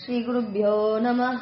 श्रीगुरुभ्यो नमः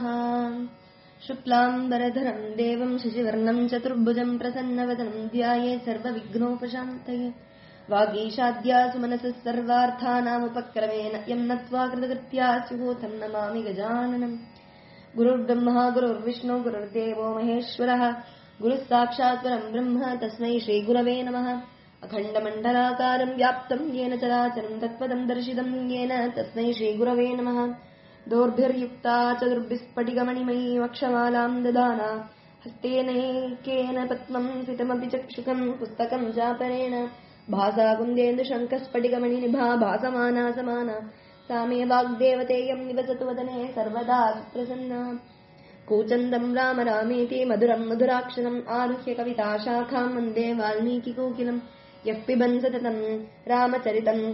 शुक्लाम्बरधरम् देवम् शशिवर्णम् चतुर्भुजम् प्रसन्नवदनम् ध्याये सर्वविघ्नोपशान्तये वागीशाद्या सुमनसः सर्वार्थानामुपक्रमेण यम् नत्वा कृतकृत्या स्युः तम् नमामि गजाननम् गुरुर्ब्रह्मा गुरुर्विष्णु गुरुर्देवो महेश्वरः गुरुः साक्षात् परम् ब्रह्म तस्मै श्रीगुरवे नमः अखण्डमण्डलाकारम् व्याप्तम् येन चराचरम् तत्पदम् दर्शितम् येन तस्मै श्रीगुरवे नमः दोर्भिर्युक्ता चतुर्भिस्फटिकमणिमयी वक्षमालाम् ददाना हस्तेनैकेन पद्मम् सितमपि चक्षुकम् पुस्तकम् चापरेण भासा कुन्देन्दुशङ्कस्फटिकमणिनिभा भासमाना समाना सा मे वाग्देवतेयम् निवसतु वदने सर्वदा सुप्रसन्ना कूचन्दम् राम रामेति मधुरम् मधुराक्षरम् आरुह्य कविताशाखाम् वन्दे वाल्मीकिकोकिलम् यः पिबन् सततम् रामचरितम्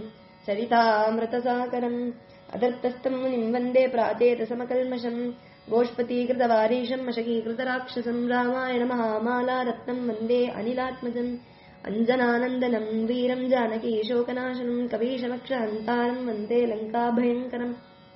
चरितामृतसाकरम् अदर्तस्तम् मुनिम् वन्दे प्राचेतसमकल्मषम् गोष्पतीकृतवारीशम् मशकीकृतराक्षसम् रामायणमहामाला रत्नम् वन्दे अनिलात्मजम् अञ्जनानन्दनम् वीरम् जानकी शोकनाशनम् कवीशमक्षहन्तारम् वन्दे लङ्काभयङ्करम्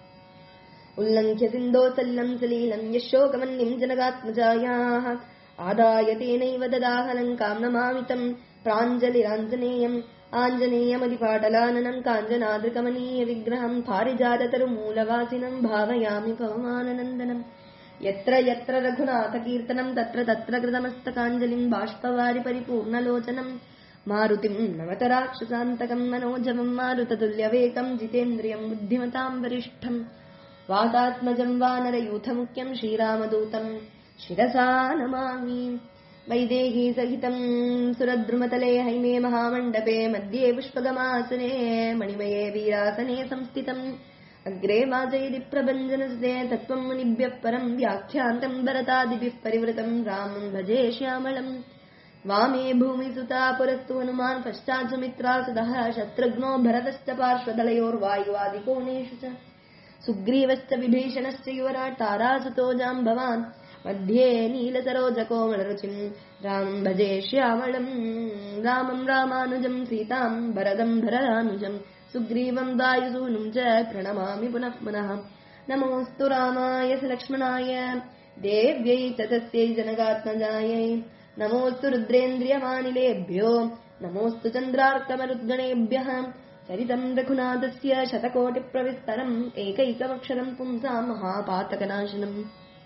उल्लङ्घ्य सिन्धोसल्लम् सलीलम् यशोकमन्निम् जनगात्मजायाः आदाय तेनैव ददाह लङ्काम् नमामितम् प्राञ्जलिराञ्जनेयम् आञ्जनेयमधिपाटलाननम् काञ्जनादृकमनीयविग्रहम् पारिजाततरुमूलवासिनम् भावयामि पवमाननन्दनम् यत्र यत्र रघुनाथकीर्तनम् तत्र तत्र कृतमस्तकाञ्जलिम् बाष्पवारि परिपूर्णलोचनम् मारुतिम् नवतराक्षसान्तकम् मनोजवम् मारुततुल्यवेकम् जितेन्द्रियम् बुद्धिमताम् वरिष्ठम् वातात्मजम् वानरयूथमुख्यम् श्रीरामदूतम् शिरसा नमामि वैदेही सहितम् सुरद्रुमतले हैमे महामण्डपे मध्ये पुष्पगमासने मणिमये वीरासने संस्थितम् अग्रे वाजयति प्रभञ्जनस्ते तत्त्वम् मुनिभ्यः परम् व्याख्यान्तम् भरतादिभिः परिवृतम् रामम् भजे श्यामलम् वामे भूमिसुता पुरस्तु हनुमान् पश्चात् सुमित्रा सुदः शत्रुघ्नो भरतश्च पार्श्वदलयोर्वायुवादिकोणेषु च सुग्रीवश्च विभीषणश्च युवराट् तारासुतो जाम्बवान् मध्ये नीलसरोजकोमलरुचिम् रामम् भजे श्यामलम् रामम् रामानुजम् सीताम् भरदम् भरदानुजम् सुग्रीवम् वायुसूनुम् च प्रणमामि पुनः पुनः नमोऽस्तु रामाय लक्ष्मणाय देव्यै च तस्यै जनगात्मजायै नमोऽस्तु रुद्रेन्द्रियमानिलेभ्यो नमोऽस्तु चन्द्रार्कमरुद्गणेभ्यः चरितम् रघुनाथस्य शतकोटिप्रविस्तरम् एकैकमक्षरम् पुंसाम् महापातकनाशनम्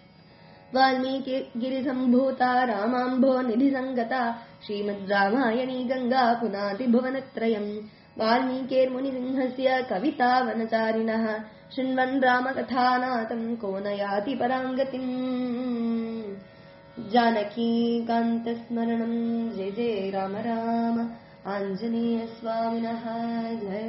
वाल्मीकिगिरिसम्भूता रामाम्भो निधिसङ्गता श्रीमद् रामायणी गङ्गा पुनाति भुवनत्रयम् वाल्मीकेर्मुनिसिंहस्य कवितावनचारिणः शृण्वन् रामकथानाथम् को न याति पराङ्गतिम् जानकीकान्तस्मरणम् जय जय राम राम आञ्जनेयस्वामिनः जय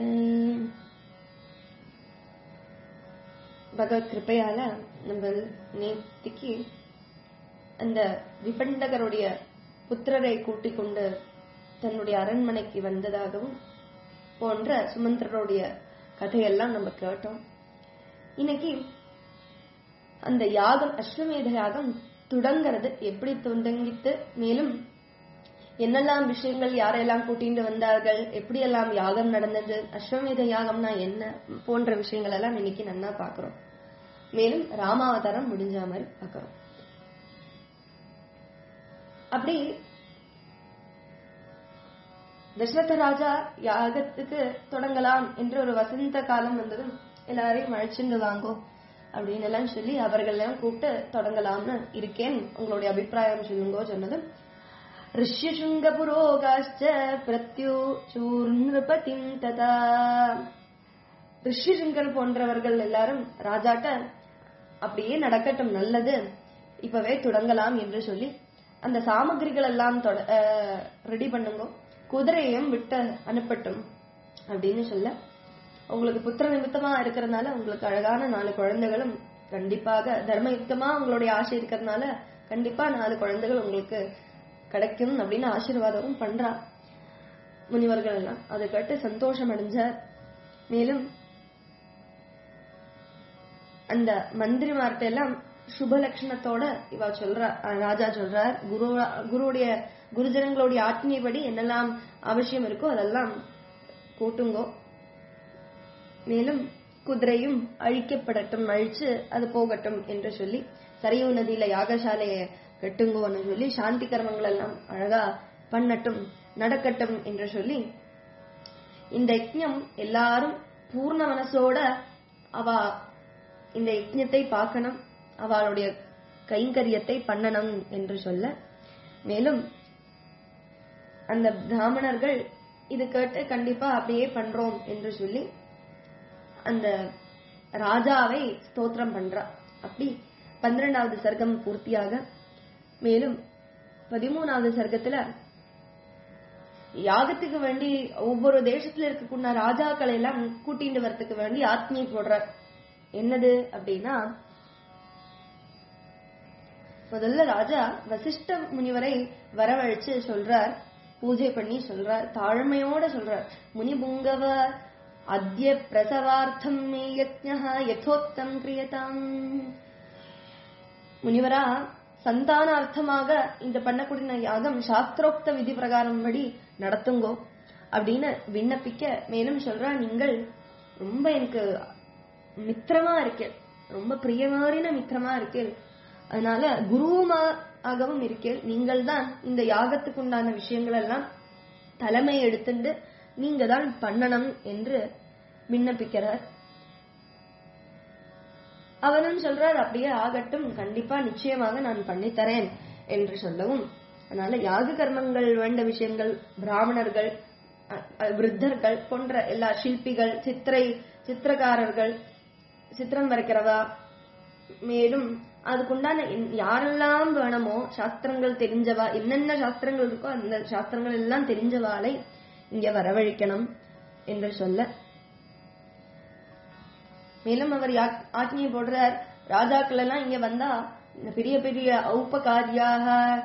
பகவத் கிருப்பையால நம்ம நேத்திக்கு அந்த விபண்டகருடைய புத்திரரை கூட்டிக் கொண்டு தன்னுடைய அரண்மனைக்கு வந்ததாகவும் போன்ற சுமந்திரருடைய கதையெல்லாம் நம்ம கேட்டோம் இன்னைக்கு அந்த யாகம் அஸ்வமேத யாகம் தொடங்கிறது எப்படி தொடங்கித்து மேலும் என்னெல்லாம் விஷயங்கள் யாரெல்லாம் கூட்டிட்டு வந்தார்கள் எப்படியெல்லாம் யாகம் நடந்தது அஸ்வமேத யாகம்னா என்ன போன்ற விஷயங்கள் எல்லாம் இன்னைக்கு நன்னா பாக்குறோம் மேலும் ராமாவதாரம் முடிஞ்ச மாதிரி பாக்குறோம் அப்படி தசரத ராஜா யாகத்துக்கு தொடங்கலாம் என்ற ஒரு வசந்த காலம் வந்ததும் எல்லாரையும் அழைச்சிட்டு வாங்கோ அப்படின்னு எல்லாம் சொல்லி அவர்கள் எல்லாம் கூப்பிட்டு தொடங்கலாம்னு இருக்கேன் உங்களுடைய அபிப்பிராயம் சொல்லுங்கோ சொன்னதும் ऋष्यशृङ्गपुरोगाश्च பிரத்யூச்சூர்நிருபதிம் ததா ரிஷிசுங்கர் போன்றவர்கள் எல்லாரும் ராஜாட்ட அப்படியே நடக்கட்டும் நல்லது இப்பவே தொடங்கலாம் என்று சொல்லி அந்த சாமகிரிகள் எல்லாம் ரெடி பண்ணுங்க குதிரையும் விட்டு அனுப்பட்டும் அப்படின்னு சொல்ல உங்களுக்கு புத்திர நிமித்தமா இருக்கிறதுனால உங்களுக்கு அழகான நாலு குழந்தைகளும் கண்டிப்பாக தர்மயுக்தமா உங்களுடைய ஆசை இருக்கிறதுனால கண்டிப்பா நாலு குழந்தைகள் உங்களுக்கு கிடைக்கும் அப்படின்னு ஆசீர்வாதமும் பண்றா முனிவர்கள் எல்லாம் அதை கேட்டு சந்தோஷம் அடைஞ்சார் மேலும் அந்த மந்திரிமார்ட்ட எல்லாம் சுப லட்சணத்தோட இவ சொல்ற ராஜா சொல்றார் குரு குருடைய குருஜனங்களுடைய ஆத்மியபடி என்னெல்லாம் அவசியம் இருக்கோ அதெல்லாம் கூட்டுங்கோ மேலும் குதிரையும் அழிக்கப்படட்டும் அழிச்சு அது போகட்டும் என்று சொல்லி சரியு நதியில யாகசாலையை கட்டுங்கோன்னு சொல்லி சாந்தி கர்மங்கள் எல்லாம் அழகா பண்ணட்டும் நடக்கட்டும் என்று சொல்லி இந்த யஜ்ஞம் எல்லாரும் பூர்ண மனசோட அவ இந்த யஜ்ஞத்தை பார்க்கணும் அவளுடைய கைங்கரியத்தை பண்ணணும் என்று சொல்ல மேலும் அந்த பிராமணர்கள் இது கேட்டு கண்டிப்பா அப்படியே பண்றோம் என்று சொல்லி அந்த ராஜாவை ஸ்தோத்திரம் பண்றா அப்படி பன்னிரெண்டாவது சர்க்கம் பூர்த்தியாக மேலும் பதிமூணாவது சர்க்கத்துல யாகத்துக்கு வேண்டி ஒவ்வொரு தேசத்துல இருக்கக்கூடிய ராஜாக்களை எல்லாம் கூட்டிட்டு வரத்துக்கு வேண்டி ஆத்மியை போடுறார் என்னது அப்படின்னா முதல்ல ராஜா வசிஷ்ட முனிவரை வரவழைச்சு சொல்றார் பூஜை பண்ணி சொல்றார் தாழ்மையோட சொல்றார் முனி புங்கவ அத்ய பிரசவார்த்தம் மே யஜ்ஞா யதோக்தம் கிரியதாம் முனிவரா சந்தானார்த்தமாக இந்த பண்ணக்கூடிய யாகம் சாஸ்திரோக்த விதி பிரகாரம் படி நடத்துங்கோ அப்படின்னு விண்ணப்பிக்க மேலும் சொல்றா நீங்கள் ரொம்ப எனக்கு மித்திரமா இருக்கேன் ரொம்ப பிரியமாறின மித்திரமா இருக்கேன் அதனால குருவுமாகவும் இருக்கேன் நீங்கள் தான் இந்த யாகத்துக்கு உண்டான விஷயங்கள் எல்லாம் தலைமை எடுத்துட்டு நீங்க தான் பண்ணணும் என்று விண்ணப்பிக்கிறார் அவனும் சொல்றார் அப்படியே ஆகட்டும் கண்டிப்பா நிச்சயமாக நான் பண்ணித்தரேன் என்று சொல்லவும் அதனால யாக கர்மங்கள் வேண்ட விஷயங்கள் பிராமணர்கள் அ- அ- விருத்தர்கள் போன்ற எல்லா சிற்பிகள் சித்திரை சித்திரக்காரர்கள் சித்திரம் வரைக்கிறவா மேலும் அதுக்குண்டான என்- யாரெல்லாம் வேணுமோ சாஸ்திரங்கள் தெரிஞ்சவா என்னென்ன சாஸ்திரங்கள் இருக்கோ அந்த சாஸ்திரங்கள் எல்லாம் தெரிஞ்சவாளை இங்க வரவழைக்கணும் என்று சொல்ல மேலும் அவர் யா- ஆக்ஞையை போடுறார் ராஜாக்கள் எல்லாம் இங்க வந்தா இந்த பெரிய பெரிய ஔபகாரியாக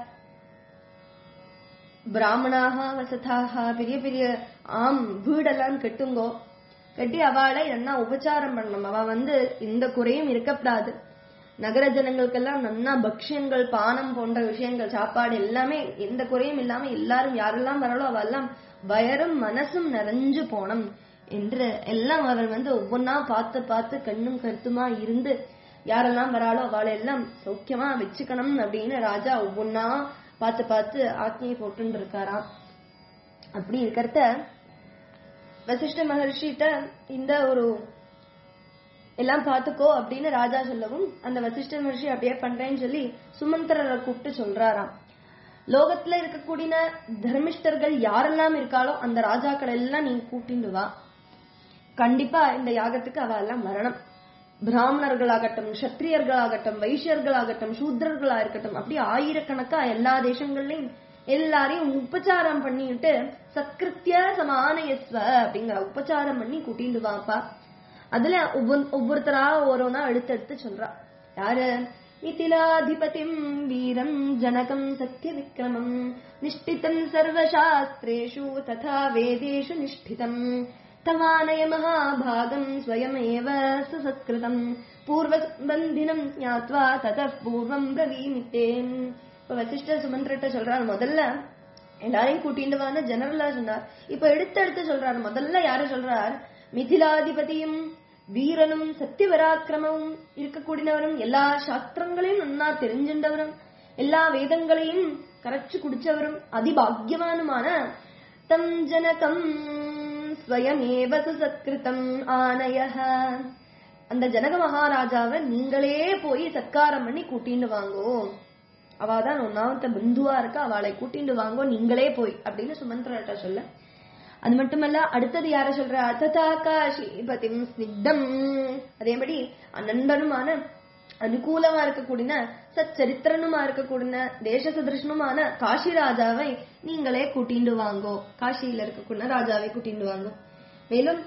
பிராமணாக வசதாக பெரிய பெரிய ஆம் வீடெல்லாம் கட்டுங்கோ கட்டி அவளை என்ன உபச்சாரம் பண்ணணும் அவ வந்து இந்த குறையும் இருக்கக்கூடாது நகர ஜனங்களுக்கெல்லாம் நன்னா பக்ஷ்யங்கள் பானம் போன்ற விஷயங்கள் சாப்பாடு எல்லாமே எந்த குறையும் இல்லாம எல்லாரும் யாரெல்லாம் வரலோ அவெல்லாம் வயரும் மனசும் நிறைஞ்சு போனோம் என்று எல்லாம் அவர் வந்து ஒவ்வொன்னா பார்த்து பார்த்து கண்ணும் கருத்துமா இருந்து யாரெல்லாம் வராளோ அவளை எல்லாம் சௌக்கியமா வச்சுக்கணும் அப்படின்னு ராஜா ஒவ்வொன்னா பார்த்து பார்த்து ஆக்ஞையை போட்டு இருக்காராம் அப்படி இருக்கிறத வசிஷ்ட மகர்ஷிட்ட இந்த ஒரு எல்லாம் பார்த்துக்கோ அப்படின்னு ராஜா சொல்லவும் அந்த வசிஷ்ட மகர்ஷி அப்படியே பண்றேன்னு சொல்லி சுமந்திரரை கூப்பிட்டு சொல்றாராம் லோகத்துல இருக்கக்கூடிய தர்மிஷ்டர்கள் யாரெல்லாம் இருக்காளோ அந்த ராஜாக்கள் எல்லாம் நீ கூட்டிண்டு வா கண்டிப்பா இந்த யாகத்துக்கு அவ எல்லாம் வரணும் பிராமணர்களாகட்டும் கஷத்திரியர்களாகட்டும் வைஷ்யர்களாகட்டும் சூத்ரர்களா இருக்கட்டும் அப்படி ஆயிரக்கணக்கா எல்லா தேசங்கள்லயும் எல்லாரையும் உபச்சாரம் பண்ணிட்டு சத்கிருத்திய சமானயஸ்வ அப்படிங்கிற உபச்சாரம் பண்ணி கூட்டிட்டு வாப்பா அதுல ஒவ்வொன்- ஒவ்வொருத்தரா ஒருவனா எடுத்து எடுத்து சொல்றா யாரு மிதிலாதிபதிம் வீரம் ஜனகம் சத்ய விக்ரமம் நிஷ்டிதம் சர்வசாஸ்திரேஷு ததா வேதேஷு நிஷ்டிதம் தவானய மகாபாகம் ஸ்வயமேவ சுசத்கிருதம் பூர்வபந்தினம் ஞாத்வா ததः பூர்வம் பிரவீமித்தேன் இப்ப வசிஷ்ட சுமந்திரட்ட சொல்றாரு முதல்ல எல்லாரையும் கூட்டிட்டு வான்னு ஜெனரலா சொன்னார் இப்ப எடுத்து எடுத்து சொல்றாரு முதல்ல யாரு சொல்றார் மிதிலாதிபதியும் வீரனும் சத்தியவராக்கிரமும் இருக்கக்கூடியவரும் எல்லா சாஸ்திரங்களையும் நன்னா தெரிஞ்சின்றவரும் எல்லா வேதங்களையும் கரைச்சு குடிச்சவரும் அதிபாக்கியவானுமான தம் ஜனகம் ஸ்வயமேவ சுசத்கிருதம் ஆனய அந்த ஜனக மகாராஜாவை நீங்களே போய் சத்காரம் பண்ணி கூட்டிட்டு வாங்கோ அவாதான் ஒன்னாவத்த பந்துவா இருக்கா அவளை கூட்டிட்டு வாங்கோ நீங்களே போய் அப்படின்னு சுமந்திரட்ட சொல்ல அது மட்டுமல்ல அடுத்தது யார சொல்ற அத்ததா காஷிபதிம் ஸ்னிக்தம் அதேபடி நண்பனுமான அனுகூலமா இருக்கக்கூடிய சச்சரித்திரனுமா இருக்கக்கூடிய தேச சதிருஷ்ணுமான காஷி ராஜாவை நீங்களே கூட்டிண்டு வாங்கோ காஷியில இருக்கக்கூடிய ராஜாவை கூட்டிண்டு வாங்கோ மேலும்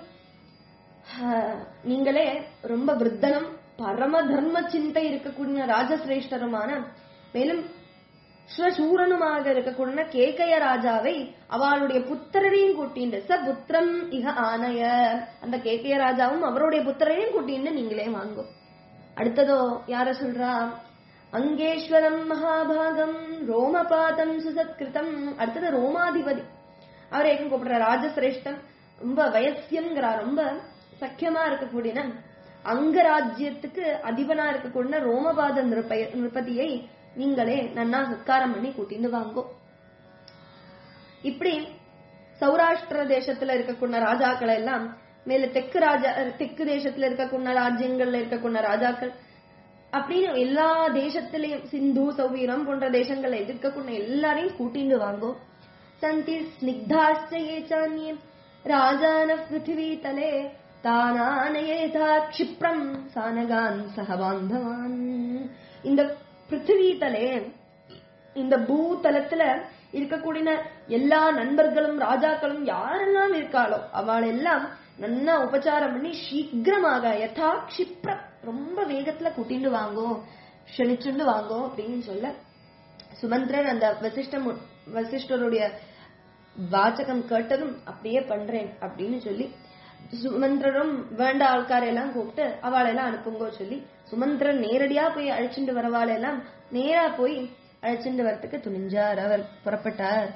ஆஹ், நீங்களே ரொம்ப விருத்தனும் பரம தர்ம சிந்தை இருக்கக்கூடிய ராஜசிரேஷ்டருமான மேலும் ஸ்வசூரனுமாக இருக்கக்கூடிய கேகய ராஜாவை அவளுடைய புத்திரரையும் கூட்டிண்டு ச புத்திரம் இக ஆனய அந்த கேகய ராஜாவும் அவருடைய புத்திரரையும் கூட்டிண்டு நீங்களே வாங்கோ அடுத்ததோ யார சொல்றா அங்கேஸ்வரம் மகாபாகம் ரோமபாதம் சுசத்கிருதம் அடுத்தது ரோமாதிபதி அவர் ஏகம் கூப்பிடுற ராஜசிரேஷ்டன் ரொம்ப வயசியம்ங்கிறா ரொம்ப சக்கியமா இருக்கக்கூடிய அங்கராஜ்யத்துக்கு அதிபனா இருக்கக்கூடிய ரோமபாத நிருப்ப நிருபதியை நீங்களே நன்னா சத்காரம் பண்ணி கூட்டிட்டு வாங்கோ இப்படி சௌராஷ்டிர தேசத்துல இருக்கக்கூடிய ராஜாக்கள் எல்லாம் மேல தெற்கு ராஜா தெற்கு தேசத்துல இருக்கக்கூடிய ராஜ்யங்கள்ல இருக்கக்கூடிய ராஜாக்கள் அப்படின்னு எல்லா தேசத்திலையும் சிந்து சௌவீரம் போன்ற தேசங்கள்ல இருக்கக்கூடிய எல்லாரையும் கூட்டிட்டு வாங்கோ சந்தி ஸ்னிக்தாஸ்டயே சானியே ராஜான பிருத்திவி தலே தானானயேதா க்ஷிப்ரம் சானகான் சகபாந்தவான் இந்த பிருத்திவி தலே இந்த பூதலத்துல இருக்கக்கூடிய எல்லா நண்பர்களும் ராஜாக்களும் யாரெல்லாம் இருக்காளோ அவள் எல்லாம் நன்னா உபச்சாரம் பண்ணி சீக்கிரமாக யதா க்ஷிப்ரம் ரொம்ப வேகத்துல கூட்டிட்டு வாங்கோ க்ஷணிச்சுண்டு வாங்கோ அப்படின்னு சொல்ல சுமந்திரன் அந்த வசிஷ்டம் வசிஷ்டருடைய வாச்சகம் கேட்டதும் அப்படியே பண்றேன் அப்படின்னு சொல்லி சுமந்திரரும் வேண்ட ஆள்காரெல்லாம் கூப்பிட்டு அவளெல்லாம் அனுப்புங்கோ சொல்லி சுமந்திரன் நேரடியா போய் அழைச்சிட்டு வரவாளெல்லாம் நேரா போய் அழைச்சிட்டு வரத்துக்கு துணிஞ்சார் அவர் புறப்பட்டார்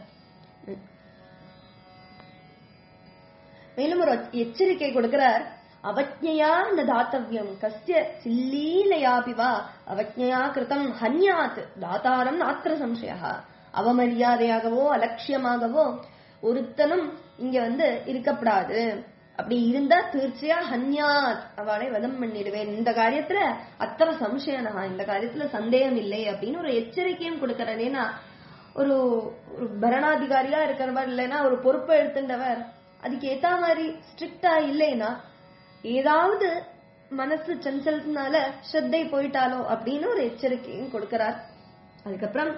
மேலும் ஒரு எச்சரிக்கை கொடுக்கிறார் அவஜ்ஞயா இந்த தாத்தவியம் கஸ்ய சில்லீலையாபிவா அவஜ்ஞயா கிருதம் ஹன்யாத் தாத்தாரம் நாத்திர சம்சயா அவமரியாதையாகவோ அலட்சியமாகவோ ஒருத்தனும் இங்க வந்து இருக்கப்படாது அப்படி இருந்தா தீர்ச்சியா ஹன்யாத் அவளை வதம் பண்ணிடுவேன் இந்த காரியத்துல அத்தனை சம்சயனா இந்த காரியத்துல சந்தேகம் இல்லை அப்படின்னு ஒரு எச்சரிக்கையும் கொடுக்கறேன் ஏன்னா ஒரு ஒரு பரணாதிகாரியா இருக்கிறவர் இல்லைன்னா ஒரு பொறுப்பை எடுத்துட்டவர் அதுக்கு ஏத்த மாதிரி ஸ்ட்ரிக்டா இல்லைன்னா ஏதாவது மனசு சஞ்சலத்தினால ஸ்ரத்தை போயிட்டாலோ அப்படின்னு ஒரு எச்சரிக்கையும் கொடுக்கிறார் அதுக்கப்புறம்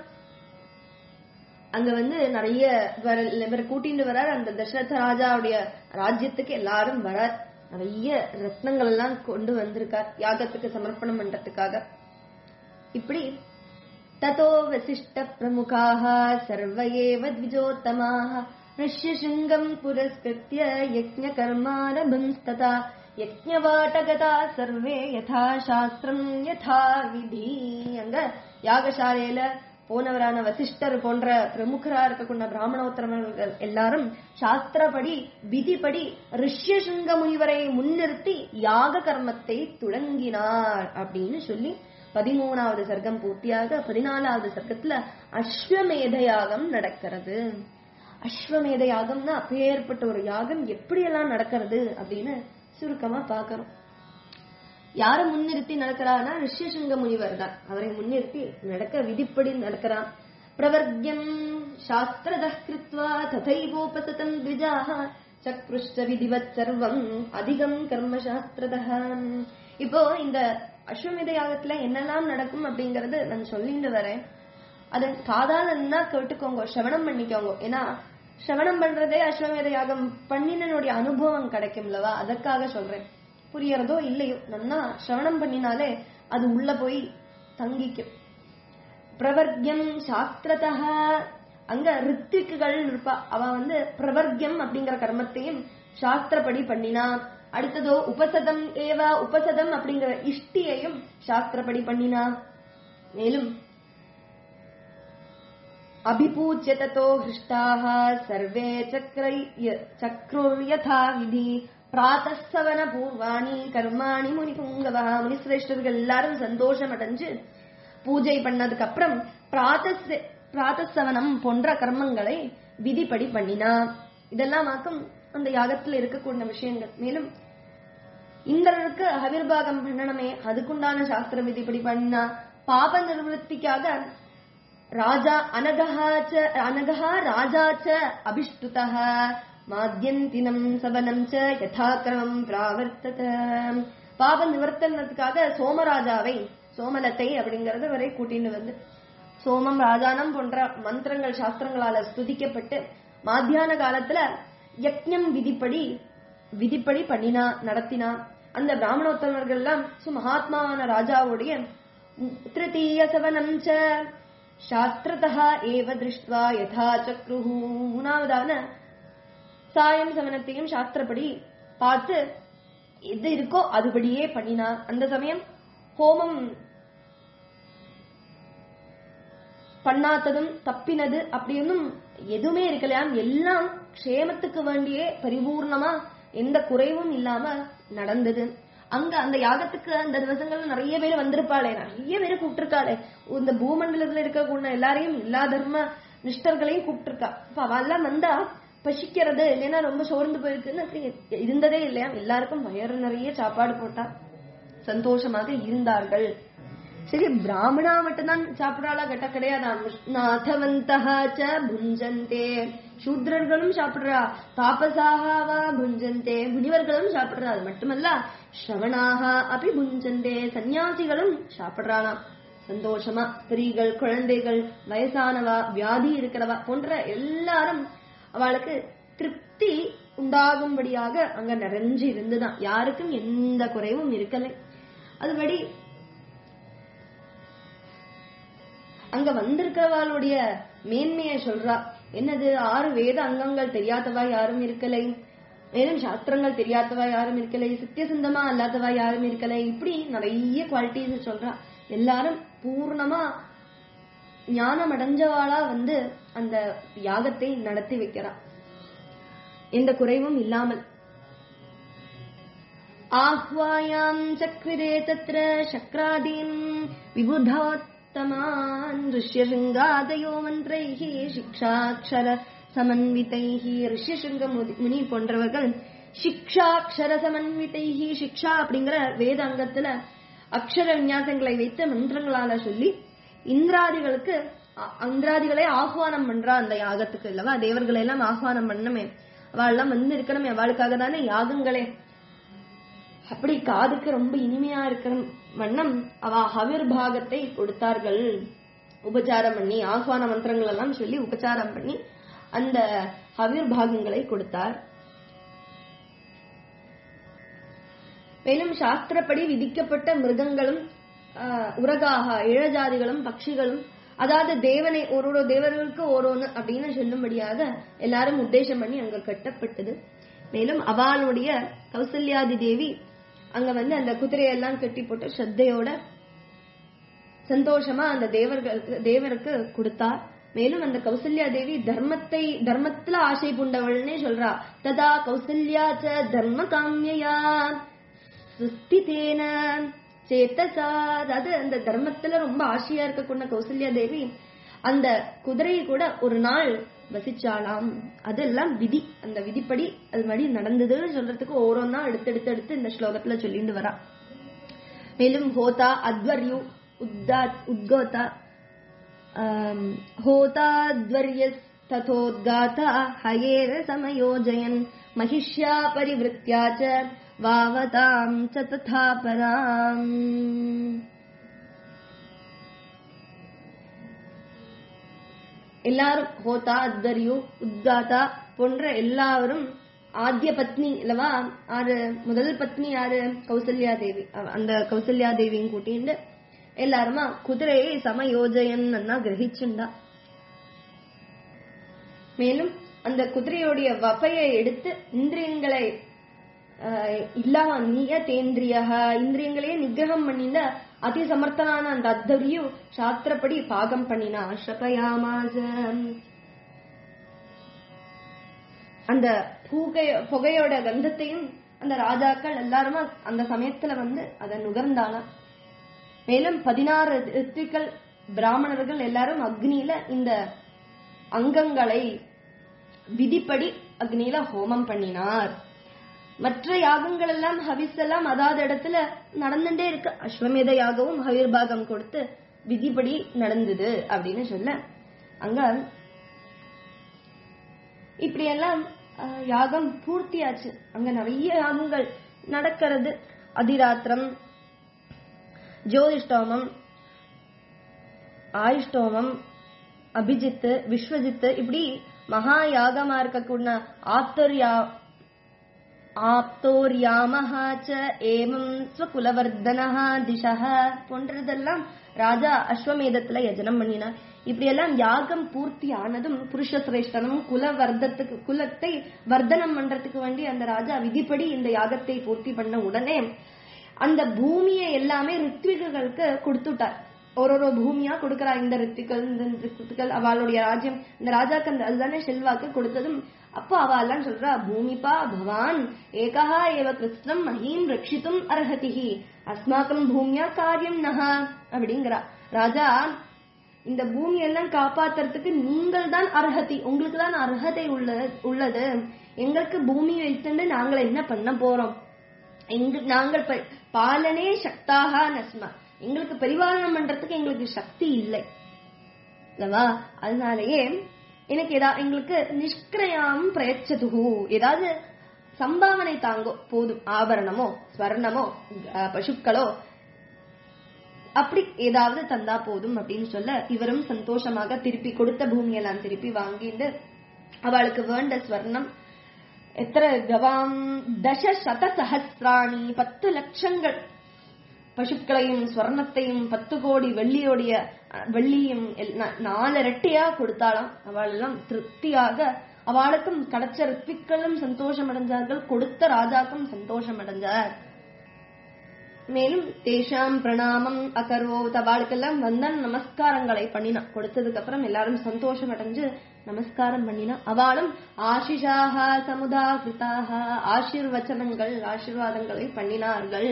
அங்க வந்து நிறைய இவர் கூட்டிட்டு வரார் அந்த தசரத ராஜாவுடைய ராஜ்யத்துக்கு எல்லாரும் வரார் நிறைய ரத்னங்கள் எல்லாம் கொண்டு வந்திருக்கார் யாகத்துக்கு சமர்ப்பணம் பண்றதுக்காக இப்படி ததோ வசிஷ்ட பிரமுகாக சர்வ ஏவ த்விஜோத்தமாக ऋष्यशृङ्गम् पुरस्कृत्य यज्ञकर्मारभंस्तथा यज्ञवाटगता सर्वे यथा சாஸ்திரம் யதா விதி அங்க யாகசாலையில போனவரான வசிஷ்டர் போன்ற பிரமுகரா இருக்கக்கூடிய பிராமணோத்தரவர்கள் எல்லாரும் சாஸ்திரப்படி விதிப்படி ரிஷ்யசுங்க முனிவரை முன்னிறுத்தி யாக கர்மத்தை துளங்கினார் அப்படின்னு சொல்லி பதிமூணாவது சர்க்கம் பூர்த்தியாக பதினாலாவது சர்க்கத்துல அஸ்வமேத யாகம் நடக்கிறது அஸ்வமேத யாகம்னா அப்பேற்பட்ட ஒரு யாகம் எப்படியெல்லாம் நடக்கிறது அப்படின்னு சுருக்கமா பாக்கிறோம் யார முன்னிறுத்தி நடக்கிறான்னா ரிஷ்யசுங்க முனிவர் தான் அவரை முன்னிறுத்தி நடக்க விதிப்படி நடக்கிறான் பிரவர்க்கியம் சாஸ்திரத கிருத்வா ததைவோபசதம் த்விஜாக சக்ருஷ்ட விதிவத் சர்வம் அதிகம் கர்ம சாஸ்திரத இப்போ இந்த அஸ்வமேத யாகத்துல என்னெல்லாம் நடக்கும் அப்படிங்கறது நான் சொல்லிட்டு வரேன் அது காதாலன்னா கேட்டுக்கோங்க சிரவணம் பண்ணிக்கோங்க ஏன்னா சிரவணம் பண்றதே அஸ்வமேத யாகம் பண்ணினனுடைய அனுபவம் கிடைக்கும்லவா அதற்காக சொல்றேன் புரியறதோ இல்லையோ நன்னா சிரவணம் பண்ணினாலே அது உள்ள போய் தங்கிக்கும் பிரவர்க்கியம் சாஸ்திரதா அங்க ரித்திக்குகள் இருப்பா அவ வந்து பிரவர்க்கியம் அப்படிங்கிற கர்மத்தையும் சாஸ்திரப்படி பண்ணினா அடுத்ததோ உபசதம் ஏவ உபசதம் அப்படிங்கிற இஷ்டியையும் சாஸ்திரப்படி பண்ணினா மேலும் अभिपूज्य ततो हृष्टाः सर्वे चक्रै चक्रुर्यथा विधि பிராத்தஸ்தவன பூர்வாணி கர்மாணி முனிபுங்கவா முனிசிரேஷ்டர்கள் எல்லாரும் சந்தோஷம் அடைஞ்சு பூஜை பண்ணதுக்கு அப்புறம் பிராத்தஸ்தவனம் போன்ற கர்மங்களை விதிப்படி பண்ணினா இதெல்லாம் ஆக்கும் அந்த யாகத்துல இருக்கக்கூடிய விஷயங்கள் மேலும் இந்திரருக்கு அவிர்வாகம் பண்ணணுமே அதுக்குண்டான சாஸ்திர விதிப்படி பண்ணினா பாப நிவர்த்திக்காக ராஜா அனகா ச அனகா ராஜா ச அபிஷ்டுதः மாத்யந்தினம் சபனம் ச யதாக்கிரமம் பிராவர்த்தத பாப நிவர்த்தனத்துக்காக சோமராஜாவை சோமலத்தை அப்படிங்கறது வரை கூட்டிட்டு வந்து சோமம் ராஜானம் போன்ற மந்திரங்கள் சாஸ்திரங்களால ஸ்துதிக்கப்பட்டு மாத்தியான காலத்துல யக்ஞம் விதிப்படி விதிப்படி பண்ணினா நடத்தினா அந்த பிராமணோத்தமர்கள் எல்லாம் சுமகாத்மாவான ராஜாவுடைய திருத்தீய சவனம் ச சாஸ்திரதா ஏவ திருஷ்டுவா யதா சக்ருஹு மூணாவதான சாயம் சமனத்தையும் சாஸ்திரப்படி பார்த்து எது இருக்கோ அதுபடியே பண்ணினா அந்த சமயம் ஹோமம் பண்ணாததும் தப்பினது அப்படின்னும் எதுவுமே இருக்கலையாம் எல்லாம் க்ஷேமத்துக்கு வேண்டியே பரிபூர்ணமா எந்த குறைவும் இல்லாம நடந்தது அங்க அந்த யாகத்துக்கு அந்த திவசங்கள்ல நிறைய பேர் வந்திருப்பாளே நிறைய பேர் கூப்பிட்டிருக்காளே இந்த பூமண்டலத்துல இருக்கக்கூடிய எல்லாரையும் எல்லா தர்ம நிஷ்டர்களையும் கூப்பிட்டிருக்கா இப்ப அவெல்லாம் வந்தா பசிக்கிறது இல்லைன்னா ரொம்ப சோர்ந்து போயிருக்குன்னு அப்படி இருந்ததே இல்லையா எல்லாருக்கும் வயறு நிறைய சாப்பாடு போட்டா சந்தோஷமாக இருந்தார்கள் சரி பிராமணா மட்டும்தான் சாப்பிடாளா கட்ட கிடையாதான் நாதவந்தா ச புஞ்சந்தே சூத்ரர்களும் சாப்பிடுறா தாபசாகவா புஞ்சந்தே முனிவர்களும் சாப்பிடுறா அது மட்டுமல்ல ஸ்ரவணாக அப்படி புஞ்சந்தே சன்னியாசிகளும் சாப்பிடுறாளாம் சந்தோஷமா ஸ்திரீகள் குழந்தைகள் வயசானவா வியாதி இருக்கிறவா போன்ற எல்லாரும் அவளுக்கு திருப்தி உண்டாகும்படியாக அங்க நிறைஞ்சு இருந்துதான் யாருக்கும் எந்த குறைவும் இருக்கலை அதுபடி அங்க வந்திருக்கிறவாளுடைய மேன்மையை சொல்றா என்னது ஆறு வேத அங்கங்கள் தெரியாதவா யாரும் இருக்கலை மேலும் சாஸ்திரங்கள் தெரியாதவா யாரும் இருக்கலை சத்தியசிந்தமா அல்லாதவா யாரும் இருக்கலை இப்படி நிறைய குவாலிட்டிஸ் சொல்றா எல்லாரும் பூர்ணமா ஞானம் அடைஞ்சவாளா வந்து அந்த யாகத்தை நடத்தி வைக்கிறா எந்த குறைவும் இல்லாமல் ஆஹ்வாயாம் சக்ரிரே தத்ர சக்ராதீன் விபுதோத்தமான் ரிஷ்யசிங்காதயோ மந்திரைः சிக்ஷாட்சர சமன்விதைः ரிஷ்யசிங்க முதி- முனி போன்றவர்கள் சிக்ஷாட்சர சமன்விதைः சிக்ஷா அப்படிங்கிற வேத அங்கத்துல அக்ஷர விநியாசங்களை வைத்து மந்திரங்களால சொல்லி இந்திராதிகளுக்கு அ- இந்திராதிகளை ஆஹ்வானம் பண்றா அந்த யாகத்துக்கு இல்லவா தேவர்களை எல்லாம் ஆஹ்வானம் பண்ணமே அவள் வந்து இருக்கணுமே அவளுக்காக தானே யாகங்களே அப்படி காதுக்கு ரொம்ப இனிமையா இருக்கிற வண்ணம் அவ ஹவிர் பாகத்தை கொடுத்தார்கள் உபச்சாரம் பண்ணி ஆஹ்வான மந்திரங்கள் எல்லாம் சொல்லி உபச்சாரம் பண்ணி அந்த ஹவிர் பாகங்களை கொடுத்தார் மேலும் சாஸ்திரப்படி விதிக்கப்பட்ட மிருகங்களும் ஆஹ், உரகாக இழஜாதிகளும் பட்சிகளும் அதாவது தேவனை ஒரு ஒரு தேவர்களுக்கு ஓரோன்னு அப்படின்னு சொல்லும்படியாக எல்லாரும் உத்தேசம் பண்ணி அங்க கட்டப்பட்டது மேலும் அவளுடைய கௌசல்யாதி தேவி அங்க வந்து அந்த குதிரையெல்லாம் கட்டி போட்டு ஸ்ரத்தையோட சந்தோஷமா அந்த தேவர்கள் தேவருக்கு கொடுத்தார் மேலும் அந்த கௌசல்யா தேவி தர்மத்தை தர்மத்துல ஆசை பூண்டவள்னே சொல்றா ததா கௌசல்யா ச தர்ம காமியா சுஸ்திதேன சேத்தசா அதாவது அந்த தர்மத்துல ரொம்ப ஆசையா இருக்கக்கூடிய கௌசல்யா தேவி அந்த குதிரையை கூட ஒரு நாள் வசிச்சாலாம் அதெல்லாம் விதி அந்த விதிப்படி அது மாதிரி நடந்ததுன்னு சொல்றதுக்கு ஓரோன்னா எடுத்து எடுத்து எடுத்து இந்த ஸ்லோகத்துல சொல்லிட்டு வரா மேலும் ஹோதா அத்வர்யு உத்தா உத்கோதா ஆம், होताद्वर्यस्तथोद्गाता हयेर समयोजयन् महिष्या परिवृत्या च वावताम् च तथा पराम् எல்லாரும் ஹோதா அத்வரியு உத்தாதா போன்ற எல்லாரும் ஆத்திய பத்னி இல்லவா ஆறு முதல் பத்னி யாரு கௌசல்யா தேவி அவ- அந்த கௌசல்யா தேவியும் கூட்டிண்டு எல்லாருமா குதிரையை சமயோஜயன் கிரகிச்சுண்டா மேலும் அந்த குதிரையுடைய வகையை எடுத்து இந்திரியங்களை ஆஹ், இல்லாம நியதேந்திரிய இந்திரியங்களையே நிகிரகம் பண்ணின அதி சமர்த்தனான அந்த அத்தரியும் சாஸ்திரப்படி பாகம் பண்ணினா ஷபயாமாச அந்த புகை புகையோட கந்தத்தையும் அந்த ராஜாக்கள் எல்லாருமா அந்த சமயத்துல வந்து அதை நுகர்ந்தாலாம் மேலும் பதினாறு ரித்துக்கள் பிராமணர்கள் எல்லாரும் அக்னியில இந்த அங்கங்களை விதிப்படி அக்னியில ஹோமம் பண்ணினார் மற்ற யாகங்கள் எல்லாம் ஹவிஸ் எல்லாம் அதாவது இடத்துல நடந்துட்டே இருக்கு அஸ்வமேத யாகவும் ஹவிர்பாகம் கொடுத்து விதிப்படி நடந்தது அப்படின்னு சொல்ல அங்க இப்படியெல்லாம் அஹ், யாகம் பூர்த்தியாச்சு அங்க நிறைய யாகங்கள் நடக்கிறது அதிராத்திரம் ஜோதிஷ்டோமம் ஆயுஷ்டோமம் அபிஜித்து விஸ்வஜித்து இப்படி மகா யாகமா இருக்கக்கூடிய ஆப்தர்யா ஆப்தோர்யாமஹ ச ஏமம் ஸ்வகுலவர்தனஹ திசஹ போன்றதெல்லாம் ராஜா அஸ்வமேதத்துல யஜனம் பண்ணினார் இப்படியெல்லாம் யாகம் பூர்த்தி ஆனதும் புருஷ சிரேஷ்டனும் குலவர்த்தத்துக்கு குலத்தை வர்த்தனம் பண்றதுக்கு வேண்டி அந்த ராஜா விதிப்படி இந்த யாகத்தை பூர்த்தி பண்ண உடனே அந்த பூமியை எல்லாமே ரித்விகளுக்கு கொடுத்துட்டார் ஒரு ஒரு பூமியா கொடுக்கறா இந்த ரித்துக்கள் இந்த ரித்துக்கள் அவளுடைய ராஜ்யம் இந்த ராஜாக்கு அந்த அதுதானே செல்வாக்கு கொடுத்ததும் அப்போ அவ எல்லாம் சொல்றா பூமிபா பவான் ஏகா ஏவ கிருஷ்ணம் மஹீம் ரட்சித்தும் அர்ஹதிஹி அஸ்மாக்கம் பூமியா காரியம் நகா அப்படிங்கிறா ராஜா இந்த பூமியெல்லாம் காப்பாத்துறதுக்கு நீங்கள் தான் அர்ஹதி உங்களுக்கு தான் அர்ஹதை உள்ள உள்ளது எங்களுக்கு பூமி வைத்துண்டு நாங்கள் என்ன பண்ண போறோம் எங்க நாங்கள் ப- பாலனே சக்தாக நஸ்மா எங்களுக்கு பரிபாலனம் பண்றதுக்கு எங்களுக்கு சக்தி இல்லை அல்லவா அதனாலயே எனக்கு ஏதா எங்களுக்கு நிஷ்கிரயாம் பிரயச்சதுகு ஏதாவது சம்பாவனை தாங்கோ போதும் ஆபரணமோ ஸ்வர்ணமோ அஹ், பசுக்களோ அப்படி ஏதாவது தந்தா போதும் அப்படின்னு சொல்ல இவரும் சந்தோஷமாக திருப்பி கொடுத்த பூமியெல்லாம் திருப்பி வாங்கிட்டு அவளுக்கு வேண்ட ஸ்வர்ணம் எத்தனை கவாம் தச சத சஹசிராணி பத்து லட்சங்கள் பசுக்களையும் ஸ்வர்ணத்தையும் பத்து கோடி வெள்ளியோடைய அஹ், வெள்ளியும் எல்லாம் நாலு ரெட்டியா கொடுத்தாளாம் அவள் எல்லாம் திருப்தியாக அவளுக்கும் கிடைச்ச ரித்விக்களும் சந்தோஷம் அடைஞ்சார்கள் கொடுத்த ராஜாக்கும் சந்தோஷம் அடைஞ்சார் மேலும் தேஷாம் பிரணாமம் அகர்வோத் அவளுக்கெல்லாம் வந்தன் நமஸ்காரங்களை பண்ணினா கொடுத்ததுக்கு அப்புறம் எல்லாரும் சந்தோஷம் அடைஞ்சு நமஸ்காரம் பண்ணினா அவளும் ஆசிஷாக சமுதாகிருதாக ஆசீர்வச்சனங்கள் ஆசீர்வாதங்களை பண்ணினார்கள்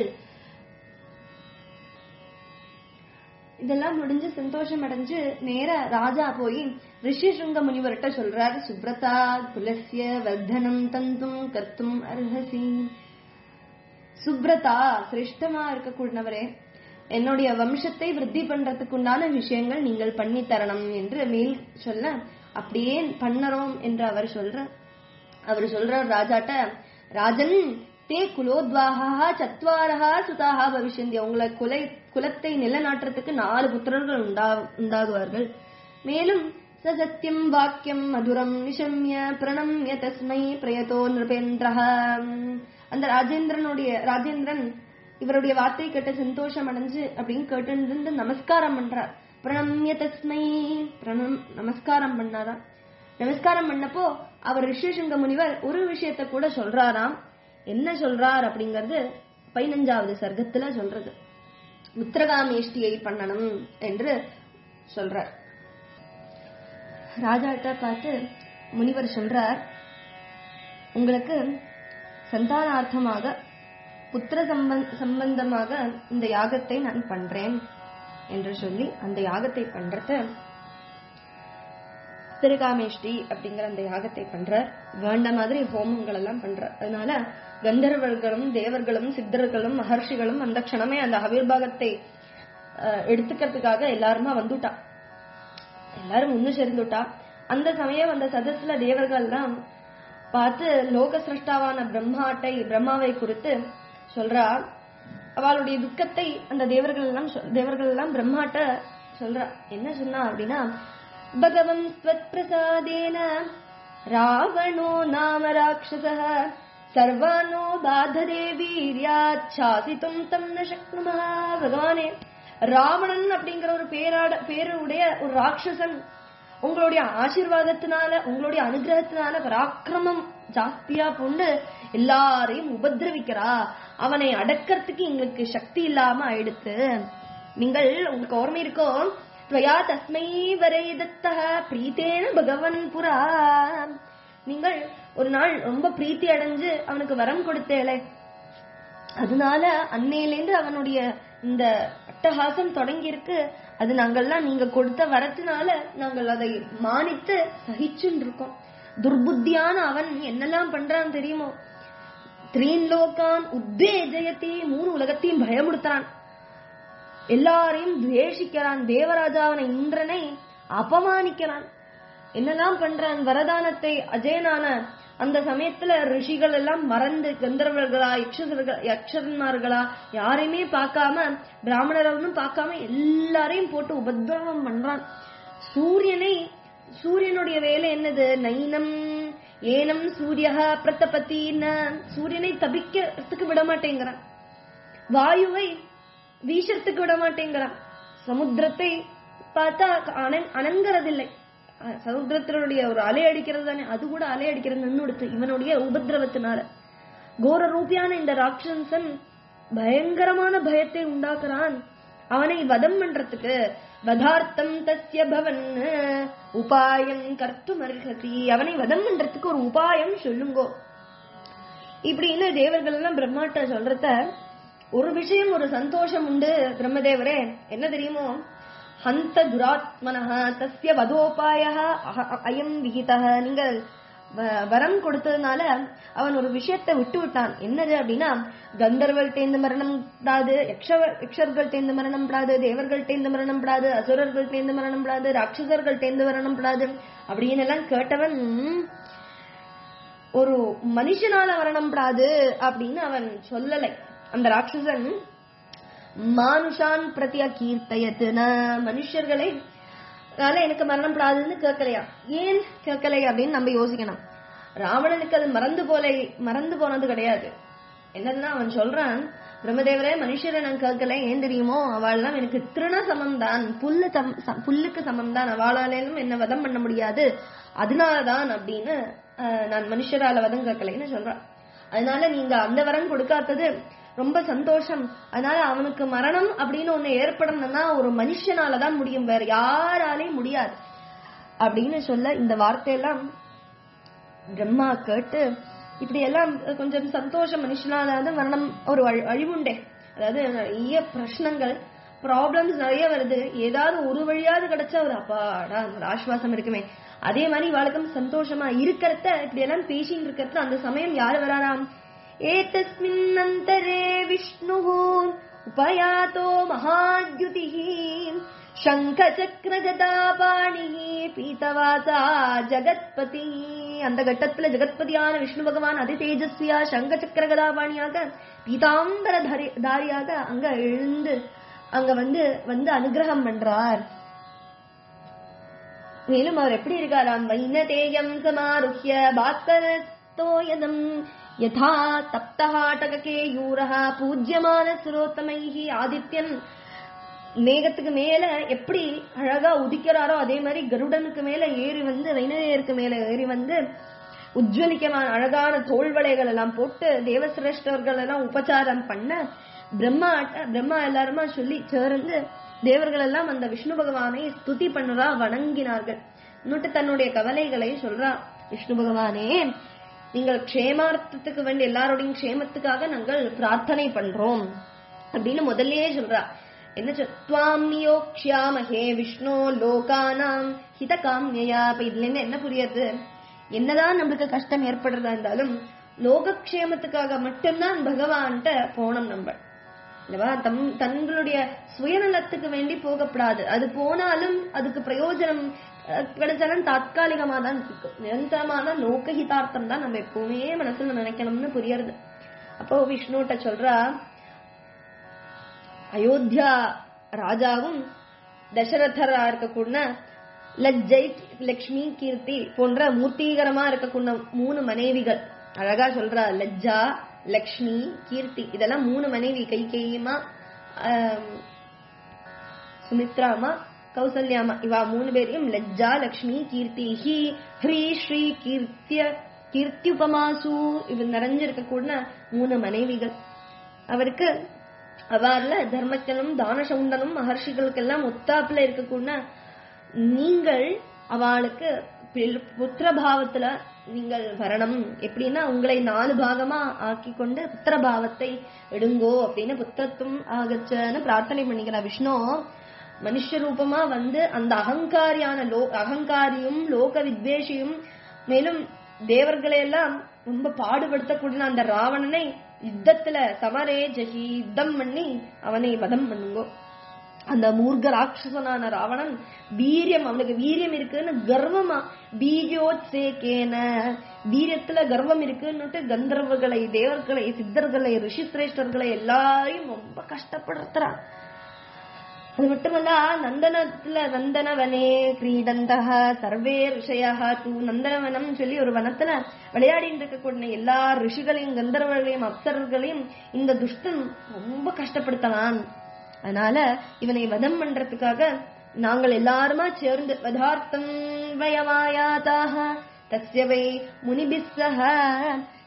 இதெல்லாம் முடிஞ்சு சந்தோஷம் அடைஞ்சு நேர ராஜா போய் ரிஷிசுங்க முனிவர்கிட்ட சொல்றார் சுப்ரதா குலசிய வர்தனம் தந்தும் கர்த்தும் அர்ஹசி சுப்ரதா சிரேஷ்டமா இருக்கக்கூடியவரே என்னுடைய வம்சத்தை விருத்தி பண்றதுக்கு உண்டான விஷயங்கள் நீங்கள் பண்ணி தரணும் என்று மேல் சொல்ல அப்படியே பண்ணறோம் என்று அவர் சொல்ற அவர் சொல்றார் ராஜாட்ட ராஜன் தே குலோத்வாகா சத்வாரஹா சுதாகா பவிஷ்யந்தி உங்களை குலை குலத்தை நிலநாட்டுறதுக்கு நாலு புத்திரர்கள் உண்டா உண்டாகுவார்கள் மேலும் ச சத்தியம் வாக்கியம் மதுரம் நிஷம்ய பிரணம்ய தஸ்மை பிரயதோ நிருபேந்திரஹ அந்த ராஜேந்திரனுடைய ராஜேந்திரன் இவருடைய வார்த்தை கேட்டு சந்தோஷம் அடைஞ்சு அப்படின்னு கேட்டு இருந்து நமஸ்காரம் பண்றார் பிரணம்ய தஸ்மை பிரணம் நமஸ்காரம் பண்ணாராம் நமஸ்காரம் பண்ணப்போ அவர் ரிஷிசங்க முனிவர் ஒரு விஷயத்த கூட சொல்றாராம் என்ன சொல்றார் அப்படிங்கறது பதினஞ்சாவது சர்க்கத்துல சொல்றது உத்தரகாமேஷ்டியை பண்ணணும் என்று சொல்றார் ராஜாட்ட பார்த்து முனிவர் சொல்றார் உங்களுக்கு சந்தானார்த்தமாக புத்திர சம்பந்த சம்பந்தமாக இந்த யாகத்தை நான் பண்றேன் என்று சொல்லி அந்த யாகத்தை பண்றத திருகாமேஷ்டி அப்படிங்கிற அந்த யாகத்தை பண்றார் வேண்ட மாதிரி ஹோமங்கள் எல்லாம் பண்றார் அதனால கந்தர்வர்களும் தேவர்களும் சித்தர்களும் மகர்ஷிகளும் அந்த க்ஷணமே அந்த அவிர்வாகத்தை அஹ், எடுத்துக்கிறதுக்காக எல்லாருமா வந்துட்டா எல்லாரும் ஒண்ணு சேர்ந்துட்டா அந்த சமயம் அந்த சதஸ்ல தேவர்கள் எல்லாம் பார்த்து லோக சிருஷ்டாவான பிரம்மாட்டை பிரம்மாவை குறித்து சொல்றா அவளுடைய துக்கத்தை அந்த தேவர்கள் எல்லாம் சொல்- தேவர்கள் எல்லாம் பிரம்மாட்ட சொல்றா என்ன சொன்னா அப்படின்னா பகவன் ஸ்வத் பிரசாதேன ராவணோ நாம ராட்சச சர்வானோ பாததே வீரியாத் சாசித்தும் தம் ந சக்னுமः பகவானே ராவணன் அப்படிங்கிற ஒரு பேராட பேருடைய ஒரு ராட்சசன் உங்களுடைய ஆசீர்வாதத்தினால உங்களுடைய அனுகிரகத்தினால பராக்கிரமம் ஜாஸ்தியா கொண்டு எல்லாரையும் உபதிரவிக்கிறா அவனை அடக்கிறதுக்கு எங்களுக்கு சக்தி இல்லாம ஆயிடுத்து நீங்கள் உங்களுக்கு ஓர்மை இருக்கோ துவயா தஸ்மை வரை தத்தக பிரீத்தேன பகவன் புரா நீங்கள் ஒரு நாள் ரொம்ப பிரீத்தி அடைஞ்சு அவனுக்கு வரம் கொடுத்தேளே அதனால அன்னையிலேருந்து அவனுடைய இந்த அட்டகாசம் தொடங்கி இருக்கு அது நாங்கள்லாம் நீங்க கொடுத்த வரத்தினால நாங்கள் அதை மானித்து சகிச்சுன்னு இருக்கோம் துர்புத்தியான அவன் என்னெல்லாம் பண்றான் தெரியுமோ த்ரீன் லோகான் உத்தேஜயத்தி மூணு உலகத்தையும் பயமுடுத்துறான் எல்லாரையும் துவேஷிக்கிறான் தேவராஜாவனை இந்திரனை அபமானிக்கிறான் என்னெல்லாம் பண்றான் வரதானத்தை அஜயனான அந்த சமயத்துல ரிஷிகள் எல்லாம் மறந்து கந்தர்வர்களா யக்ஷர்களா யக்ஷன்மார்களா யாரையுமே பார்க்காம பிராமணர்களும் பார்க்காம எல்லாரையும் போட்டு உபதிரவம் பண்றான் சூரியனை சூரியனுடைய வேலை என்னது நைனம் ஏனம் சூரியக பிரத்தபத்தின்னு சூரியனை தபிக்கிறதுக்கு விட மாட்டேங்கிறான் வாயுவை வீசறதுக்கு விட மாட்டேங்கிறான் சமுத்திரத்தை பார்த்தா அன- அனங்கறதில்லை அஹ் சமுத்திரத்தினுடைய ஒரு அலை அடிக்கிறது தானே அது கூட அலை அடிக்கிறது நின்னுடுத்து இவனுடைய உபதிரவத்தினால கோர ரூபியான இந்த ராட்சசன் பயங்கரமான பயத்தை உண்டாக்குறான் அவனை வதம் பண்றதுக்கு வதார்த்தம் தஸ்ய பவன் உபாயம் கர்த்தும் அர்ஹசி அவனை வதம் பண்றதுக்கு ஒரு உபாயம் சொல்லுங்கோ இப்படின்னு தேவர்கள் எல்லாம் பிரம்மாட்ட சொல்றத ஒரு விஷயம் ஒரு சந்தோஷம் உண்டு பிரம்மதேவரே என்ன தெரியுமோ ஹந்த துராத்மனஹ தஸ்ய வதோபாய அயம் விகிதா நீங்கள் வ- வரம் கொடுத்ததுனால அவன் ஒரு விஷயத்தை விட்டு விட்டான் என்னது அப்படின்னா கந்தர்வல் தேர்ந்து மரணம் படாது யக்ஷ யக்ஷர்கள் தேர்ந்து மரணம் படாது தேவர்கள் தேர்ந்து மரணம் படாது அசுரர்கள் தேர்ந்து மரணம் படாது ராட்சசர்கள் தேர்ந்து மரணம் படாது அப்படின்னு எல்லாம் கேட்டவன் ஒரு மனுஷனால மரணம் படாது அப்படின்னு அவன் சொல்லலை அந்த ராட்சசன் மானுஷான் பிரத்யா கீர்த்தயத்துன மனுஷர்களை அதனால எனக்கு மரணம் படாதுன்னு கேட்கலையா ஏன் கேட்கலை அப்படின்னு நம்ம யோசிக்கணும் ராவணனுக்கு அது மறந்து போல மறந்து போனது கிடையாது என்னதுன்னா அவன் சொல்றான் பிரம்மதேவரே மனுஷரை நான் கேட்கல ஏன் தெரியுமோ அவள்லாம் எனக்கு திருண சமம் தான் புல்லு சம் ச- புல்லுக்கு சமம் தான் அவளாலும் என்ன வதம் பண்ண முடியாது அதனாலதான் அப்படின்னு அஹ், நான் மனுஷரால வதம் கேட்கலைன்னு சொல்றான் அதனால நீங்க அந்த வரம் கொடுக்காதது ரொம்ப சந்தோஷம் அதனால அவனுக்கு மரணம் அப்படின்னு ஒண்ணு ஏற்படணும்னா ஒரு மனுஷனாலதான் முடியும் வேற யாராலையும் முடியாது அப்படின்னு சொல்ல இந்த வார்த்தையெல்லாம் பிரம்மா கேட்டு இப்படி எல்லாம் கொஞ்சம் சந்தோஷம் மனுஷனாலாத மரணம் ஒரு அழி- அழிவுண்டே அதாவது நிறைய பிரச்சனைகள் ப்ராப்ளம்ஸ் நிறைய வருது ஏதாவது ஒரு வழியாவது கிடைச்சா ஒரு அப்பாடா ஒரு ஆஸ்வாசம் இருக்குமே அதே மாதிரி இவாளுக்கும் சந்தோஷமா இருக்கிறத இப்படி எல்லாம் பேசிட்டு இருக்கிறது அந்த சமயம் யாரு வராராம் ஏதஸ்மின் அந்தரே விஷ்ணு உபயாதோ மகாத்யுதிः சங்கச்சக்கரகதாபாணி பீதவாசா ஜகத்பதி அந்த கட்டத்துல ஜெகத்பதியான விஷ்ணு பகவான் அதி தேஜஸ்வியா சங்க சக்கர கதாபாணியாக பீதாம்பர தாரி- தாரியாக அங்க எழுந்து அங்க வந்து வந்து அனுகிரகம் பண்றார் மேலும் அவர் எப்படி இருக்காராம் வைனதேயம் சமாருஹ்ய பாஸ்கரஸ்தோயதம் யதா தப்தஹாட்டகே யூரஹ பூஜ்யமான சுரோத்தமைஹி ஆதித்யன் மேகத்துக்கு மேல எப்படி அழகா உதிக்கிறாரோ அதே மாதிரி கருடனுக்கு மேல ஏறி வந்து வைனதேயருக்கு மேல ஏறி வந்து உஜ்வலிக்கமான அழகான தோள்வளைகள் எல்லாம் போட்டு தேவசிரேஷ்டர்கள் எல்லாம் உபச்சாரம் பண்ண பிரம்மா பிரம்மா எல்லாருமா சொல்லி சேர்ந்து தேவர்கள் எல்லாம் அந்த விஷ்ணு பகவானை ஸ்துதி பண்ணுறா வணங்கினார்கள் இன்னொட்டு தன்னுடைய கவலைகளை சொல்றா விஷ்ணு பகவானே நீங்கள் க்ஷேமார்த்தத்துக்கு வேண்டிய எல்லாரோடையும் க்ஷேமத்துக்காக நாங்கள் பிரார்த்தனை பண்றோம் அப்படின்னு முதல்லயே சொல்றா என்ன சொல் துவாம் நியோக்ஷாமஹே விஷ்ணு லோகானாம் ஹித காமியா இப்ப இதுல இருந்து என்ன புரியுது என்னதான் நம்மளுக்கு கஷ்டம் ஏற்படுறதா இருந்தாலும் லோகக்ஷேமத்துக்காக மட்டும்தான் பகவான்கிட்ட போனோம் நம்ம இல்லவா தம் தங்களுடைய சுயநலத்துக்கு வேண்டி போகப்படாது அது போனாலும் அதுக்கு பிரயோஜனம் அஹ், கிடைச்சாலும் தாத்காலிகமா தான் இருக்கும் நிரந்தரமா தான் லோகஹிதார்த்தம் தான் நம்ம எப்பவுமே மனசுல நினைக்கணும்னு புரியுறது அப்போ விஷ்ணுட்ட சொல்றா அயோத்தியா ராஜாவும் தசரதரா இருக்கக்கூடிய லஜ்ஜை லக்ஷ்மி கீர்த்தி போன்ற மூர்த்திகரமா இருக்கக்கூடிய மூணு மனைவிகள் அழகா சொல்றா லஜ்ஜா லக்ஷ்மி கீர்த்தி இதெல்லாம் மூணு மனைவி கைகேயமா சுமித்ராமா கௌசல்யாமா இவா மூணு பேரையும் லஜ்ஜா லக்ஷ்மி கீர்த்தி ஹி ஹ்ரீ ஸ்ரீ கீர்த்திய கீர்த்தியுபமாசு இது நிறைஞ்சிருக்கக்கூடிய மூணு மனைவிகள் அவருக்கு அவார்ல தர்மச்சனும் தானசவுண்டனும் மகர்ஷிகளுக்கெல்லாம் ஒத்தாப்புல இருக்கக்கூடிய நீங்கள் அவளுக்கு பில்- புத்திர பாவத்துல நீங்கள் வரணும் எப்படின்னா உங்களை நாலு பாகமா ஆக்கி கொண்டு புத்திர பாவத்தை எடுங்கோ அப்படின்னு புத்திரத்துவம் ஆகச்சன்னு பிரார்த்தனை பண்ணிக்கிறார் விஷ்ணு மனுஷ ரூபமா வந்து அந்த அகங்காரியான லோ அகங்காரியும் லோக வித்வேஷியும் மேலும் தேவர்களை எல்லாம் ரொம்ப பாடுபடுத்தக்கூடிய அந்த ராவணனை யுத்தத்துல சமரே ஜெகி யுத்தம் பண்ணி அவனை வதம் பண்ணுங்கோ அந்த மூர்க்க ராட்சசனான ராவணன் வீரியம் அவனுக்கு வீரியம் இருக்குன்னு கர்வமா பீஜோத்சேகேன வீரியத்துல கர்வம் இருக்குன்னுட்டு கந்தர்வர்களை தேவர்களை சித்தர்களை ரிஷி சிரேஷ்டர்களை எல்லாரையும் ரொம்ப கஷ்டப்படுத்துறான் அது மட்டுமல்ல நந்தனத்துல நந்தனவனே கிரீடந்தக சர்வே ரிஷயா தூ நந்தனவனம் சொல்லி ஒரு வனத்துல விளையாடிட்டு இருக்கக்கூடிய எல்லா ரிஷிகளையும் கந்தர்வர்களையும் அப்சரர்களையும் இந்த துஷ்டன் ரொம்ப கஷ்டப்படுத்தலாம் அதனால இவனை வதம் பண்றதுக்காக நாங்கள் எல்லாருமா சேர்ந்து வதார்த்தம் வயமாயாதாக தஸ்ய வை முனிபிஸ்ஸக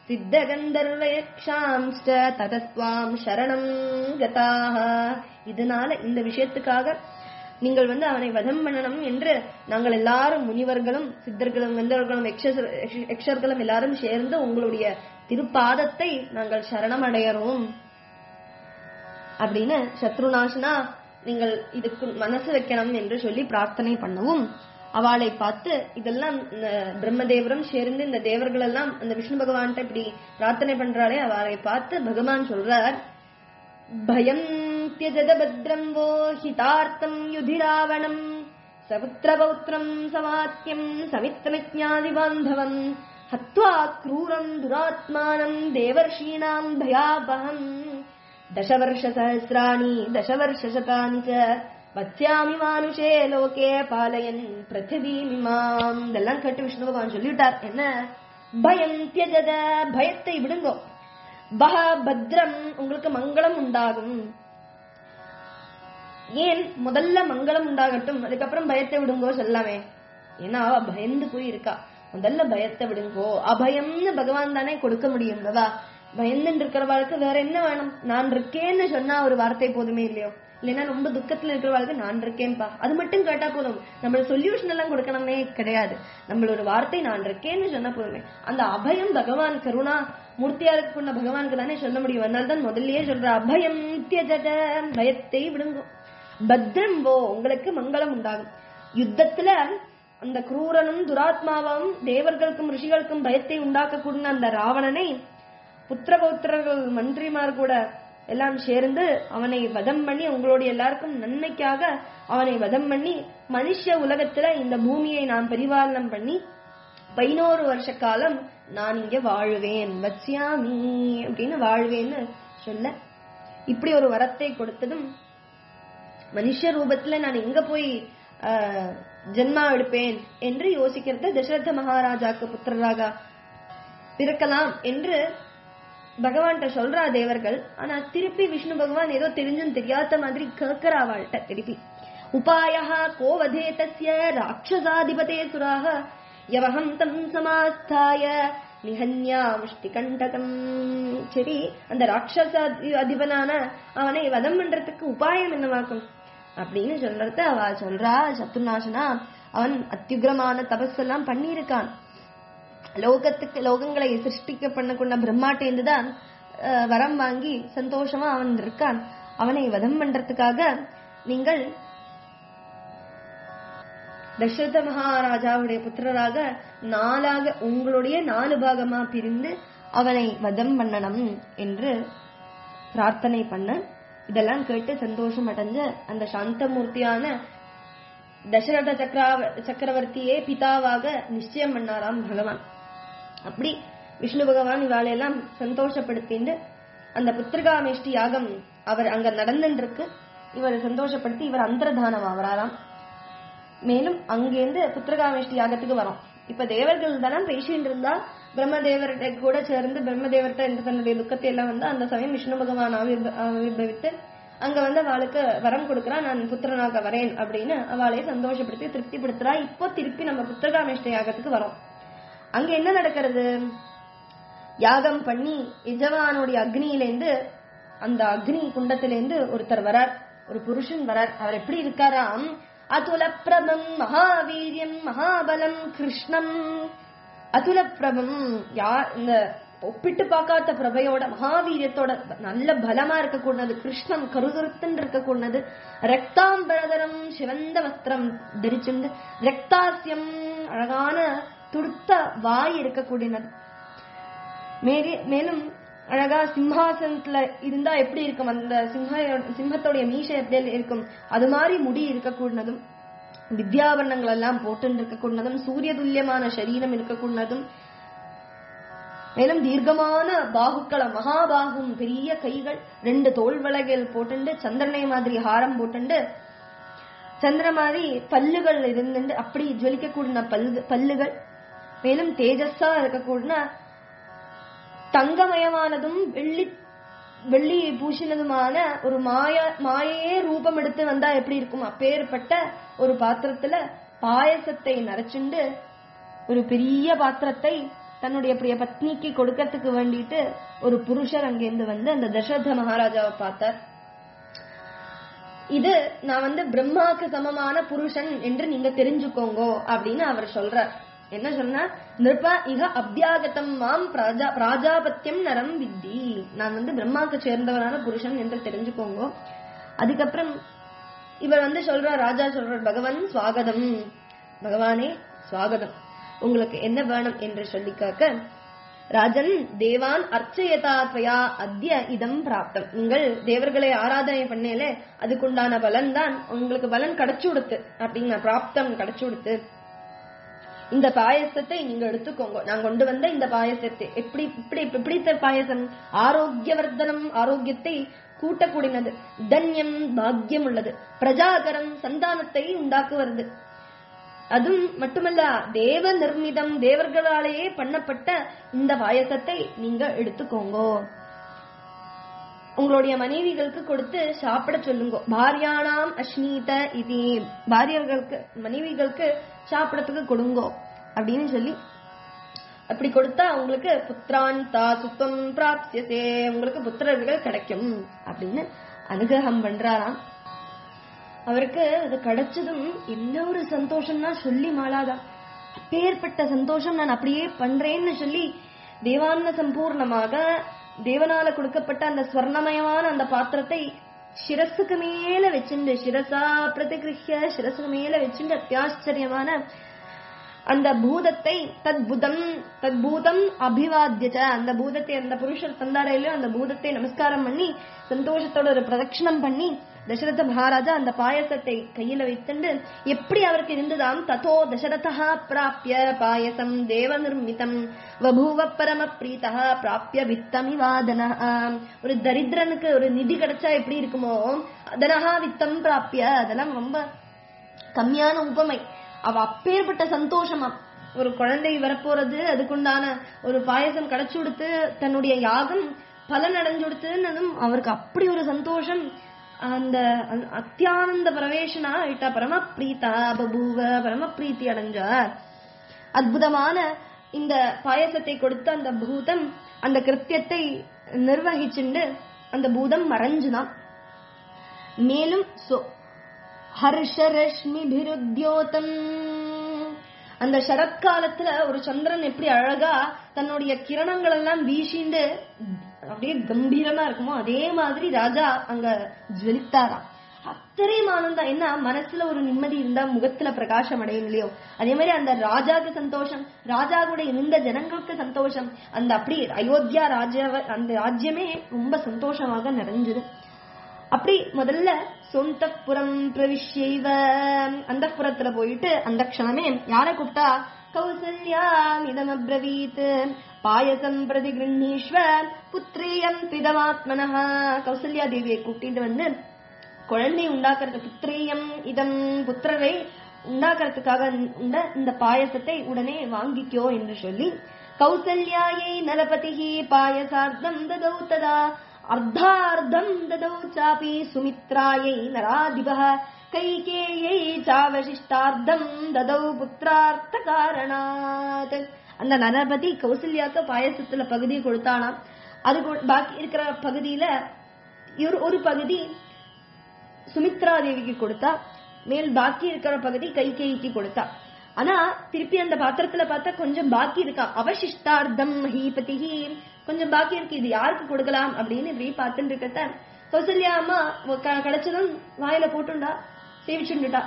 சித்தகந்தர்வயக்ஷாம்ஸ்ட ததஸ்வாம் சரணம் கதாக இதனால இந்த விஷயத்துக்காக நீங்கள் வந்து அவனை வதம் பண்ணணும் என்று நாங்கள் எல்லாரும் முனிவர்களும் சித்தர்களும் கந்தர்களும் யக்ஷ- யக்ஷர்களும் எல்லாரும் சேர்ந்து உங்களுடைய திருப்பாதத்தை நாங்கள் சரணம் அடையறோம் அப்படின்னு சத்ருநாசனா நீங்கள் இதுக்கு மனசு வைக்கணும் என்று சொல்லி பிரார்த்தனை பண்ணவும் அவளை பார்த்து இதெல்லாம் இந்த பிரம்மதேவரும் சேர்ந்து இந்த தேவர்கள் எல்லாம் அந்த விஷ்ணு பகவான்கிட்ட இப்படி பிரார்த்தனை பண்றாளே அவளை பார்த்து பகவான் சொல்றார் பயம் தியஜத பத்ரம் வோ ஹிதார்த்தம் யுதிராவணம் சபுத்திரபௌத்திரம் சமாத்யம் சமித்ரமிஜாதி பாந்தவம் ஹத்வா क्रूरम् दुरात्मानम् देवर्षीणाम् भयापहम् दशवर्षसहस्राणि दशवर्षशतानि च வத்யாமி மானுஷே லோகே பாலயன் பிரதிபீமிமாம் இதெல்லாம் கேட்டு விஷ்ணு பகவான் சொல்லிட்டார் என்ன பயம் தியஜத பயத்தை விடுங்கோ பஹ பத்ரம் உங்களுக்கு மங்களம் உண்டாகும் ஏன் முதல்ல மங்களம் உண்டாகட்டும் அதுக்கப்புறம் பயத்தை விடுங்கோ சொல்லாமே ஏன்னா அவ பயந்து போய் இருக்கா முதல்ல பயத்தை விடுங்கோ அபயம்னு பகவான் தானே கொடுக்க முடியும் அல்லவா பயந்துட்டு இருக்கிறவாளுக்கு வேற என்ன வேணும் நான் இருக்கேன்னு சொன்னா ஒரு வார்த்தை போதுமே இல்லையோ இல்லைன்னா ரொம்ப துக்கத்துல இருக்கிறவாளுக்கு நான் இருக்கேன்பா அது மட்டும் கேட்டா போதும் நம்ம சொல்யூஷன் எல்லாம் கொடுக்கணுமே கிடையாது நம்மளோட வார்த்தை நான் இருக்கேன்னு சொன்னா போதுமே அந்த அபயம் பகவான் கருணா மூர்த்தியா இருக்கின்ற பகவானுக்கு தானே சொல்ல முடியும் அதனால தான் முதல்லயே சொல்ற அபயம் தியஜத பயத்தை விடுங்கோ பத்ரம் போ உங்களுக்கு மங்களம் உண்டாகும் யுத்தத்துல அந்த குரூரனும் துராத்மாவும் தேவர்களுக்கும் ரிஷிகளுக்கும் பயத்தை உண்டாக்கக்கூடிய அந்த ராவணனை புத்திரபௌத்திரர்கள் மந்திரிமார் கூட எல்லாம் சேர்ந்து அவனை வதம் பண்ணி உங்களுடைய எல்லாருக்கும் நன்மைக்காக அவனை வதம் பண்ணி மனுஷ உலகத்துல இந்த பூமியை நான் பரிபாலனம் பண்ணி பதினோரு வருஷ காலம் நான் இங்க வாழ்வேன் வச்சியாமி அப்படின்னு வாழ்வேன்னு சொல்ல இப்படி ஒரு வரத்தை கொடுத்ததும் மனுஷ ரூபத்துல நான் எங்க போய் ஆஹ், ஜென்மா எடுப்பேன் என்று யோசிக்கிறது தசரத மகாராஜாக்கு புத்திரராக பிறக்கலாம் என்று பகவான்கிட்ட சொல்றா தேவர்கள் ஆனா திருப்பி விஷ்ணு பகவான் ஏதோ தெரிஞ்சும் தெரியாத மாதிரி கேட்கிறா அவள்கிட்ட திருப்பி உபாயா கோவதே தஸ்ய ராட்சசாதிபதே சுராக யவகம் தம் சமாஸ்தாய நிஹன்யா முஷ்டிகண்டகம் சரி அந்த ராட்சச அதி- அதிபனான அவனை வதம் பண்றதுக்கு உபாயம் என்னவாக்கும் அப்படின்னு சொல்றத அவ சொல்றா சத்துநாசனா அவன் அத்தியுக்ரமான தபஸ் எல்லாம் பண்ணியிருக்கான் லோகத்துக்கு லோகங்களை சிருஷ்டிக்க பண்ணக்கொண்ட பிரம்மாட்டேந்து தான் அஹ், வரம் வாங்கி சந்தோஷமா அவன் இருக்கான் அவனை வதம் பண்றதுக்காக நீங்கள் தசரத மகாராஜாவுடைய புத்திரராக நாலாக உங்களுடைய நாலு பாகமா பிரிந்து அவனை வதம் பண்ணணும் என்று பிரார்த்தனை பண்ண இதெல்லாம் கேட்டு சந்தோஷம் அடைஞ்ச அந்த சாந்தமூர்த்தியான தசரத சக்கராவ சக்கரவர்த்தியே பிதாவாக நிச்சயம் பண்ணாராம் பகவான் அப்படி விஷ்ணு பகவான் இவாளையெல்லாம் சந்தோஷப்படுத்திண்டு அந்த புத்திரகாமேஷ்டி யாகம் அவர் அங்க நடந்துட்டு இருக்கு இவரை சந்தோஷப்படுத்தி இவர் அந்தர்தானம் ஆவராராம் மேலும் அங்கேருந்து புத்திரகாமேஷ்டி யாகத்துக்கு வரோம் இப்ப தேவர்கள் தானே பேசிட்டு இருந்தா பிரம்மதேவர்கிட்ட கூட சேர்ந்து பிரம்மதேவர்கிட்ட இந்த தன்னுடைய துக்கத்தை எல்லாம் வந்து அந்த சமயம் விஷ்ணு பகவான் ஆவிர்ப- ஆவிர்பவித்து அங்க வந்து அவளுக்கு வரம் கொடுக்கறா நான் புத்திரனாக வரேன் அப்படின்னு அவளை சந்தோஷப்படுத்தி திருப்திப்படுத்துறா இப்போ திருப்பி நம்ம புத்திரகாமேஷ்ட யாகத்துக்கு வரோம் அங்க என்ன நடக்கிறது யாகம் பண்ணி எஜமானுடைய அக்னியிலேந்து அந்த அக்னி குண்டத்திலேந்து ஒருத்தர் வரார் ஒரு புருஷன் வரார் அவர் எப்படி இருக்காராம் அதுல பிரபம் மகாவீரியம் மகாபலம் கிருஷ்ணம் அதுல பிரபம் யா இந்த ஒப்பிட்டு பார்க்காத பிரபையோட மகாவீரியத்தோட நல்ல பலமா இருக்கக்கூடாது கிருஷ்ணம் கருதுருத்தன் இருக்கக்கூடாது ரக்தாம்பரதரம் சிவந்த வஸ்திரம் தரிச்சுண்டு ரக்தாசியம் அழகான துடுத்த வாய் இருக்கக்கூடியது மேரி மேலும் அழகா சிம்ஹாசனத்துல இருந்தா எப்படி இருக்கும் அந்த சிம்ஹ சிம்மத்தோடைய மீசை எப்படி இருக்கும் அது மாதிரி முடி இருக்கக்கூடதும் வித்யாபரணங்கள் எல்லாம் போட்டு இருக்கக்கூடதும் சூரிய துல்லியமான சரீரம் இருக்கக்கூடதும் மேலும் தீர்க்கமான பாகுக்கள மகாபாகும் பெரிய கைகள் ரெண்டு தோல் வளைகள் போட்டுண்டு சந்திரனை மாதிரி ஹாரம் போட்டுண்டு சந்திர மாதிரி பல்லுகள் இருந்துண்டு அப்படி ஜொலிக்கக்கூடிய பல்லு பல்லுகள் மேலும் தேஜஸா இருக்கக்கூடிய தங்கமயமானதும் வெள்ளி வெள்ளி பூசினதுமான ஒரு மாய மாயையே ரூபம் எடுத்து வந்தா எப்படி இருக்கும் அப்பேற்பட்ட ஒரு பாத்திரத்துல பாயசத்தை நரைச்சுண்டு ஒரு பெரிய பாத்திரத்தை தன்னுடைய பிரிய பத்னிக்கு கொடுக்கறதுக்கு வேண்டிட்டு ஒரு புருஷர் அங்கிருந்து வந்து அந்த தசரத மகாராஜாவை பார்த்தார் இது நான் வந்து பிரம்மாக்கு சமமான புருஷன் என்று நீங்க தெரிஞ்சுக்கோங்கோ அப்படின்னு அவர் சொல்றார் என்ன சொன்னா நிருப இக அபியாகதம் மாம் பிராஜா பிராஜாபத்தியம் நரம் வித்தி நான் வந்து பிரம்மாக்கு சேர்ந்தவனான புருஷன் என்று தெரிஞ்சுக்கோங்க அதுக்கப்புறம் இவர் வந்து சொல்றார் ராஜா சொல்றார் பகவான் சுவாகதம் பகவானே சுவாகதம் உங்களுக்கு என்ன வேணும் என்று சொல்லிக்காக்க ராஜன் தேவான் அர்ச்சயதா துவயா அத்ய இதம் பிராப்தம் நீங்கள் தேவர்களை ஆராதனை பண்ணல அதுக்குண்டான பலன் தான் உங்களுக்கு பலன் கிடைச்சு கொடுத்து அப்படிங்கிற பிராப்தம் கிடைச்சு கொடுத்து இந்த பாயசத்தை நீங்க எடுத்துக்கோங்க நான் கொண்டு வந்த இந்த பாயசத்தை எப்படி இப்படி பிடித்த பாயசம் ஆரோக்கியவர்தனம் ஆரோக்கியத்தை கூட்டக்கூடியது தன்யம் பாக்கியம் உள்ளது பிரஜாகரம் சந்தானத்தை உண்டாக்குவது அதுவும் மட்டுமல்ல தேவ நிர்மிதம் தேவர்களாலேயே பண்ணப்பட்ட இந்த பாயசத்தை நீங்க எடுத்துக்கோங்க உங்களுடைய மனைவிகளுக்கு கொடுத்து சாப்பிட சொல்லுங்க பாரியானாம் அஸ்னீத இது பாரியர்களுக்கு மனைவிகளுக்கு சாப்பிடறதுக்கு கொடுங்கோ அப்படின்னு சொல்லி அப்படி கொடுத்தா உங்களுக்கு புத்திரான் தா சுத்தம் பிராப்சியசே உங்களுக்கு புத்திரர்கள் கிடைக்கும் அப்படின்னு அனுகிரகம் பண்றாராம் அவருக்கு அது கிடைச்சதும் என்ன ஒரு சந்தோஷம்னா சொல்லி மாளாதான் அப்பேற்பட்ட சந்தோஷம் நான் அப்படியே பண்றேன்னு சொல்லி தேவான்ன சம்பூர்ணமாக தேவனால கொடுக்கப்பட்ட அந்த ஸ்வர்ணமயமான அந்த பாத்திரத்தை சிரசுக்கு மேல வச்சுண்டு சிரசா பிரதிகிருஹ்ய சிரசுக்கு மேல வச்சுண்டு அத்தியாச்சரியமான அந்த பூதத்தை தத்புதம் தத்பூதம் அபிவாத்தியச்ச அந்த பூதத்தை அந்த புருஷர் தந்தாரே இல்லையோ அந்த பூதத்தை நமஸ்காரம் பண்ணி சந்தோஷத்தோட ஒரு பிரதட்சணம் பண்ணி தசரத மகாராஜா அந்த பாயசத்தை கையில வைத்துண்டு எப்படி அவருக்கு இருந்ததாம் ததோ தசரதா பிராப்பிய பாயசம் தேவ நிர்மிதம் வபூவ பரம பிரீதா பிராப்பிய வித்தமிவாதன ஒரு தரித்திரனுக்கு ஒரு நிதி கிடைச்சா எப்படி இருக்குமோ அதனஹா வித்தம் பிராப்பிய அதெல்லாம் ரொம்ப கம்மியான உபமை அவ அப்பேற்பட்ட சந்தோஷமா ஒரு குழந்தை வரப்போறது அதுக்குண்டான ஒரு பாயசம் கிடைச்சு கொடுத்து தன்னுடைய யாகம் பலன் அடைஞ்சு கொடுத்துன்னு அவருக்கு அப்படி ஒரு சந்தோஷம் அந்த அத்தியானந்த பிரவேசனா ஆயிட்டா பரம பிரீதா பபூவ பரம பிரீத்தி அடைஞ்சார் அற்புதமான இந்த பாயசத்தை கொடுத்த அந்த பூதம் அந்த கிருத்தியத்தை நிர்வகிச்சுண்டு அந்த பூதம் மறைஞ்சுதான் மேலும் ஹர்ஷரஷ்மிபிருத்யோதம் அந்த சரத்காலத்துல ஒரு சந்திரன் எப்படி அழகா தன்னுடைய கிரணங்கள் எல்லாம் வீசிண்டு அப்படியே கம்பீரமா இருக்குமோ அதே மாதிரி ராஜா அங்க ஜுவலித்தாராம் அத்தனையும் ஆனந்தம் என்ன மனசுல ஒரு நிம்மதி இருந்தா முகத்துல பிரகாசம் அடையும் இல்லையோ அதே மாதிரி அந்த ராஜாக்கு சந்தோஷம் ராஜா கூட இருந்த ஜனங்களுக்கு சந்தோஷம் அந்த அப்படி அயோத்தியா ராஜாவ அந்த ராஜ்யமே ரொம்ப சந்தோஷமாக நிறைஞ்சது அப்படி முதல்ல சொந்த புறம் பிரவிஷ்யைவ அந்த புறத்துல போயிட்டு அந்த க்ஷணமே யார கூப்பிட்டா கௌசல்யாம் இதம் அப்ரவீத் பாயசம் பிரதி கிருண்ணீஸ்வ புத்திரியம் பிதமாத்மனஹ கௌசல்யா தேவியை கூட்டிட்டு வந்து குழந்தை உண்டாக்குறது புத்திரியம் இதம் புத்திரரை உண்டாக்குறதுக்காக உண்ட இந்த பாயசத்தை உடனே வாங்கிக்கோ என்று சொல்லி கௌசல்யாயை நலபதிஹி பாயசார்த்தம் ததௌ ததா அர்த்தார்த்தம் ததௌ சாபி சுமித்ராயை நராதிபः கைகேயை சாவசிஷ்டார்த்தம் ததௌ புத்திரார்த்த காரணாத் அந்த நரபதி கௌசல்யாக்கு பாயசத்துல பகுதி கொடுத்தானாம் அது பாக்கி இருக்கிற பகுதியில ஒரு பகுதி சுமித்ரா தேவிக்கு கொடுத்தா மேல் பாக்கி இருக்கிற பகுதி கைகேயிக்கு கொடுத்தா ஆனா திருப்பி அந்த பாத்திரத்துல பார்த்தா கொஞ்சம் பாக்கி இருக்கா அவசிஷ்டார்த்தம் ஹீபதிஹி கொஞ்சம் பாக்கி இருக்கு இது யாருக்கு கொடுக்கலாம் அப்படின்னு இப்படி பார்த்துட்டு இருக்கத்த கௌசல்யா அம்மா கிடைச்சதும் வாயில போட்டுண்டா சேவிச்சுண்டுட்டா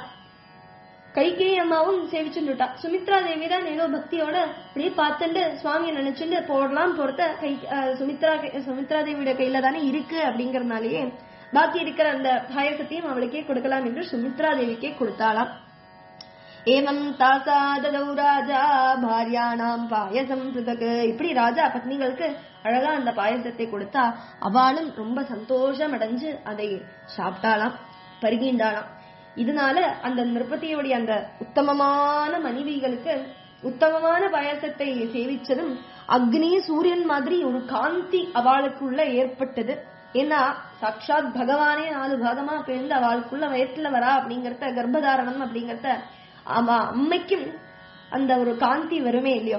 கைகே அம்மாவும் சேவிச்சுண்டுட்டா சுமித்ரா தேவி தான் ஏதோ பக்தியோட அப்படியே பார்த்துட்டு சுவாமியை நினைச்சுட்டு போடலாம் பொறுத்த கை சுமித்ரா சுமித்ரா தேவியோட கையில தானே இருக்கு அப்படிங்கறதுனாலயே பாக்கி இருக்கிற அந்த பாயசத்தையும் அவளுக்கே கொடுக்கலாம் என்று சுமித்ரா தேவிக்கே கொடுத்தாளாம் ஏவம் தாசா ததௌ ராஜா பாரியானாம் பாயசம் பிருதக்கு இப்படி ராஜா பத்னிகளுக்கு அழகா அந்த பாயசத்தை கொடுத்தா அவளும் ரொம்ப சந்தோஷம் அடைஞ்சு அதை சாப்பிட்டாளாம் பருகின்றாளாம் இதனால அந்த நிருபதியுடைய அந்த உத்தமமான மனைவிகளுக்கு உத்தமமான பாயசத்தை சேவிச்சதும் அக்னி சூரியன் மாதிரி ஒரு காந்தி அவளுக்குள்ள ஏற்பட்டது ஏன்னா சாட்சாத் பகவானே நாலு பாகமா பிறந்து அவளுக்குள்ள வயிற்றுல வரா அப்படிங்கறத கர்ப்பதாரணம் அப்படிங்கறத ஆமா அம்மைக்கும் அந்த ஒரு காந்தி வருமே இல்லையோ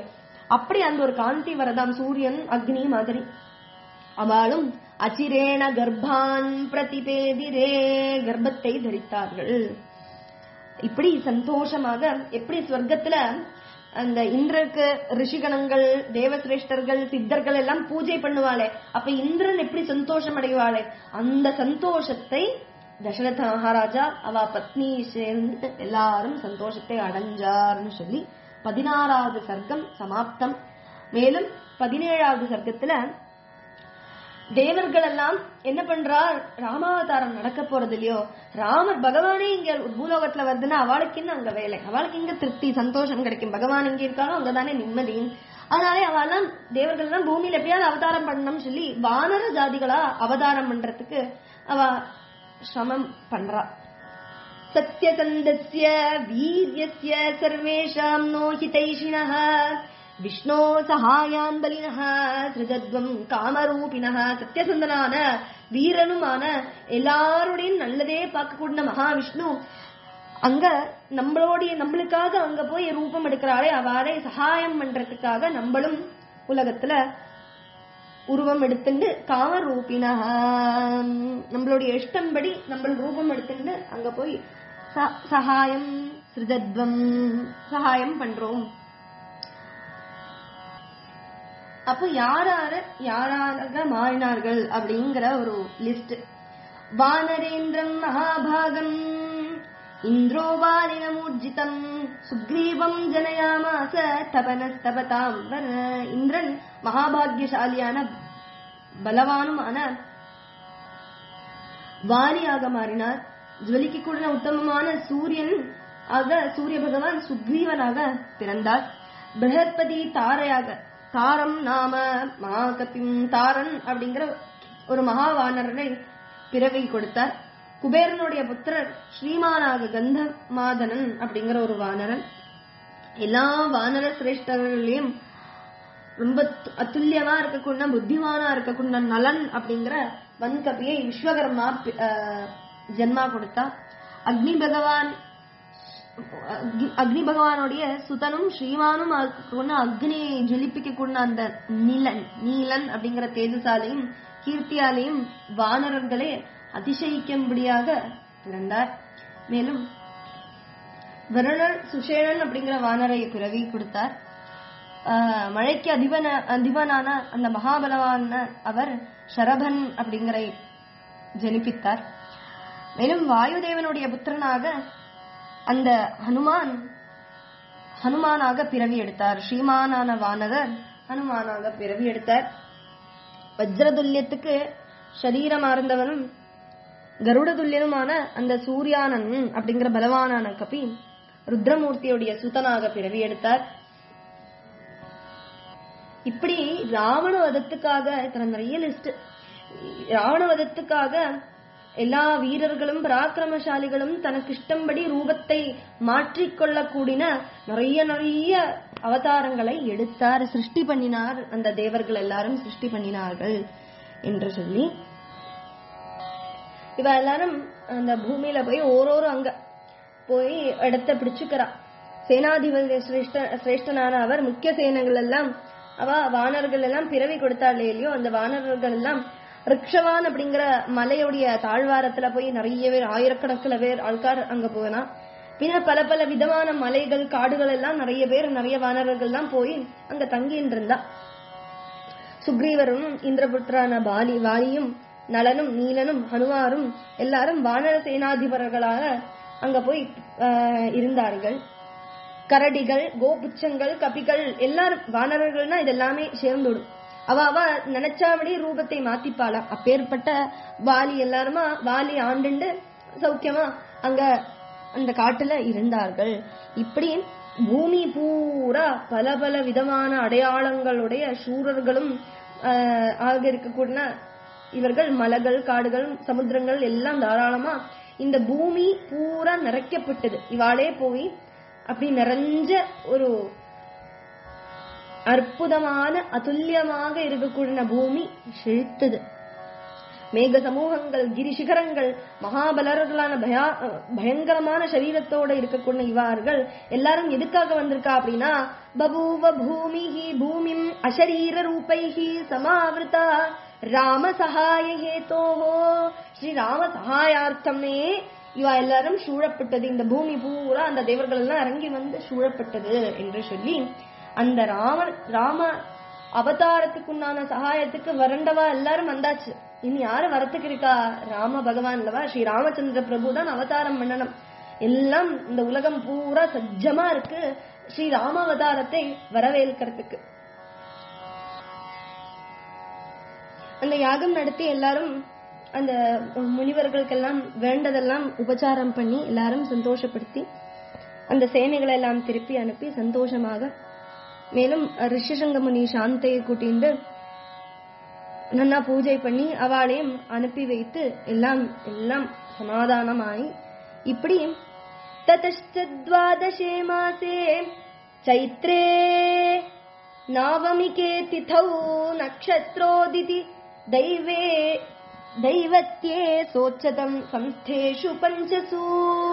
அப்படி அந்த ஒரு காந்தி வரதாம் சூரியன் அக்னி மாதிரி அவளும் அச்சிரேண கர்ப்பான் பிரதிபேதிரே கர்ப்பத்தை தரித்தார்கள் இப்படி சந்தோஷமாக எப்படி ஸ்வர்க்கத்துல அந்த இந்திரருக்கு ரிஷிகணங்கள் தேவசிரேஷ்டர்கள் சித்தர்கள் எல்லாம் பூஜை பண்ணுவாளே அப்ப இந்திரன் எப்படி சந்தோஷம் அடைவாளே அந்த சந்தோஷத்தை தசரத மகாராஜா அவ பத்னி சேர்ந்து எல்லாரும் சந்தோஷத்தை அடைஞ்சார்னு சொல்லி பதினாறாவது சர்க்கம் சமாப்தம் மேலும் பதினேழாவது சர்க்கத்துல தேவர்கள் எல்லாம் என்ன பண்றார் ராமாவதாரம் நடக்க போறது இல்லையோ ராமர் பகவானே இங்க பூலோகத்துல வருதுன்னா அவளுக்கு என்ன அங்க வேலை அவளுக்கு இங்க திருப்தி சந்தோஷம் கிடைக்கும் பகவான் இங்க இருக்காலும் அங்கதானே நிம்மதி அதனாலே அவெல்லாம் தேவர்கள் எல்லாம் பூமியில எப்படியாவது அவதாரம் பண்ணணும்னு சொல்லி வானர ஜாதிகளா அவதாரம் பண்றதுக்கு அவ சிரமம் பண்றா சத்யசந்தஸ்ய வீரியஸ்ய சர்வேஷாம் நோஹிதைஷிணः விஷ்ணோ சகாயான் பலினः சிருஜத்வம் காமரூபிணः சத்யசந்தனான வீரனுமான எல்லாருடையும் நல்லதே பார்க்கக்கூடிய மகாவிஷ்ணு அங்க நம்மளோடைய நம்மளுக்காக அங்க போய் ரூபம் எடுக்கிறாளே அவாறே சகாயம் பண்றதுக்காக நம்மளும் உலகத்துல உருவம் எடுத்துண்டு காமரூபினா நம்மளுடைய இஷ்டம்படி நம்ம ரூபம் எடுத்துண்டு அங்க போய் ச- சகாயம் சிருஜத்வம் சகாயம் பண்றோம் அப்போ யாரார யாராக மாறினார்கள் அப்படிங்கிற ஒரு லிஸ்ட் வானரேந்திரம் மகாபாகம் இந்திரோ பாலினமூர்ஜிதம் சுக்ரீவம் ஜனயாமாச தபனஸ்தபதாம் வர இந்திரன் மகாபாகியசாலியான பலவானுமான வாலியாக மாறினார் ஜுவலிக்கு கூட உத்தமமான சூரியன் ஆக சூரிய பகவான் சுக்ரீவனாக பிறந்தார் பிரகஸ்பதி தாரையாக தாரம் நாம மகாகபிம் தாரன் அப்படிங்கிற ஒரு மகாவானரனை பிறவி கொடுத்தார் குபேரனுடைய புத்திரர் ஸ்ரீமானாக கந்த மாதனன் அப்படிங்கிற ஒரு வானரன் எல்லா வானர சிரேஷ்டர்களையும் ரொம்ப து- அத்துல்யமா இருக்கக்கூடிய புத்திமானா இருக்கக்கூடிய நலன் அப்படிங்கிற வன்கபியை விஸ்வகர்மா பி- ஆஹ் ஜென்மா கொடுத்தா அக்னி பகவான் அக்னி- அக்னி பகவானுடைய சுதனும் ஸ்ரீமானும் ஆக்கக்கூடிய அக்னியை ஜொலிப்பிக்க கூடிய அந்த நீலன் நீலன் அப்படிங்கிற தேஜசாலையும் கீர்த்தியாலையும் வானரர்களே அதிசயிக்கும்படியாக பிறந்தார் மேலும் வருணர் சுஷேணன் அப்படிங்கிற வானரை பிறவி கொடுத்தார் ஆஹ் மழைக்கு அதிபன அதிபனான அந்த மகாபலவான அவர் ஷரபன் அப்படிங்கிற ஜனிப்பித்தார் மேலும் வாயுதேவனுடைய புத்திரனாக அந்த ஹனுமான் ஹனுமானாக பிறவி எடுத்தார் ஸ்ரீமானான வானவர் ஹனுமானாக பிறவி எடுத்தார் வஜ்ரதுல்யத்துக்கு சரீரமார்ந்தவனும் கருட துல்லியனுமான அந்த சூர்யானன் அப்படிங்கிற பலவானான கபி ருத்ரமூர்த்தியுடைய சுதனாக பிறவி எடுத்தார் இப்படி ராவண வதத்துக்காக இத்தனை நிறைய லிஸ்ட் ராவண வதத்துக்காக எல்லா வீரர்களும் பராக்கிரமசாலிகளும் தனக்கு இஷ்டம்படி ரூபத்தை மாற்றிக்கொள்ளக்கூடின நிறைய நிறைய அவதாரங்களை எடுத்தார் சிருஷ்டி பண்ணினார் அந்த தேவர்கள் எல்லாரும் சிருஷ்டி பண்ணினார்கள் என்று சொல்லி இவ எல்லாரும் அந்த பூமியில போய் ஓரோரு அங்க போய் இடத்த பிடிச்சுக்கிறா சேனாதிபதி சிரேஷ்ட சிரேஷ்டனான அவர் முக்கிய சேனைகள் எல்லாம் அவ வானர்கள் எல்லாம் பிறவி கொடுத்தாள் இல்லையோ அந்த வானர்கள் எல்லாம் ரிக்ஷவான் அப்படிங்கிற மலையுடைய தாழ்வாரத்துல போய் நிறைய பேர் ஆயிரக்கணக்கில் பேர் ஆள்கார் அங்க போனா பின்ன பல பல விதமான மலைகள் காடுகள் எல்லாம் நிறைய பேர் நிறைய வானர்கள் எல்லாம் போய் அங்க தங்கின்னு இருந்தா சுக்ரீவரும் இந்திரபுத்திரான பாலி வாலியும் நலனும் நீலனும் ஹனுமாரும் எல்லாரும் வானர சேனாதிபர்களாக அங்க போய் ஆஹ், இருந்தார்கள் கரடிகள் கோபுச்சங்கள் கபிகள் எல்லாரும் வானரர்கள்னா இதெல்லாமே சேர்ந்துடும் அவ அவ நினைச்சாபடி ரூபத்தை மாத்திப்பாளாம் அப்பேற்பட்ட வாலி எல்லாருமா வாலி ஆண்டுண்டு சௌக்கியமா அங்க அந்த காட்டுல இருந்தார்கள் இப்படி பூமி பூரா பல பல விதமான அடையாளங்களுடைய சூரர்களும் ஆஹ், ஆக இருக்கக்கூடிய இவர்கள் மலைகள் காடுகள் சமுத்திரங்கள் எல்லாம் தாராளமா இந்த பூமி பூரா நிறைக்கப்பட்டது இவாளே போய் அப்படி நிறைஞ்ச ஒரு அற்புதமான அதுல்யமாக இருக்கக்கூடிய பூமி செழித்தது மேக சமூகங்கள் கிரி சிகரங்கள் மகாபலர்களான பயா பயங்கரமான சரீரத்தோட இருக்கக்கூடிய இவார்கள் எல்லாரும் எதுக்காக வந்திருக்கா அப்படின்னா பபூவ பூமிஹி பூமிம் அசரீர ரூபைஹி சமாவிருதா ராம சகாய ஹேதோஹோ ஸ்ரீ ராம சகாயார்த்தமே இவா எல்லாரும் சூழப்பட்டது இந்த பூமி பூரா அந்த தேவர்கள் எல்லாம் இறங்கி வந்து சூழப்பட்டது என்று சொல்லி அந்த ராம ராம அவதாரத்துக்குண்டான சகாயத்துக்கு வரண்டவா எல்லாரும் வந்தாச்சு இனி யாரு வரத்துக்கு இருக்கா ராம பகவான் அல்லவா ஸ்ரீ ராமச்சந்திர பிரபு தான் அவதாரம் பண்ணணும் எல்லாம் இந்த உலகம் பூரா சஜ்ஜமா இருக்கு ஸ்ரீ ராம அவதாரத்தை வரவேற்கிறதுக்கு அந்த யாகம் நடத்தி எல்லாரும் அந்த முனிவர்களுக்கெல்லாம் வேண்டதெல்லாம் உபச்சாரம் பண்ணி எல்லாரும் சந்தோஷப்படுத்தி அந்த சேனைகளை எல்லாம் திருப்பி அனுப்பி சந்தோஷமாக மேலும் ரிஷிசங்க முனி சாந்தையை கூட்டிண்டு நன்னா பூஜை பண்ணி அவளையும் அனுப்பி வைத்து எல்லாம் எல்லாம் சமாதானமாய் இப்படி ததஷ்டத்வாதசே மாசே சைத்ரே நாவமிகே திதௌ நக்ஷத்ரோதிதி दैवे दैवत्ये सोच्चतम् संस्थेषु பஞ்சசு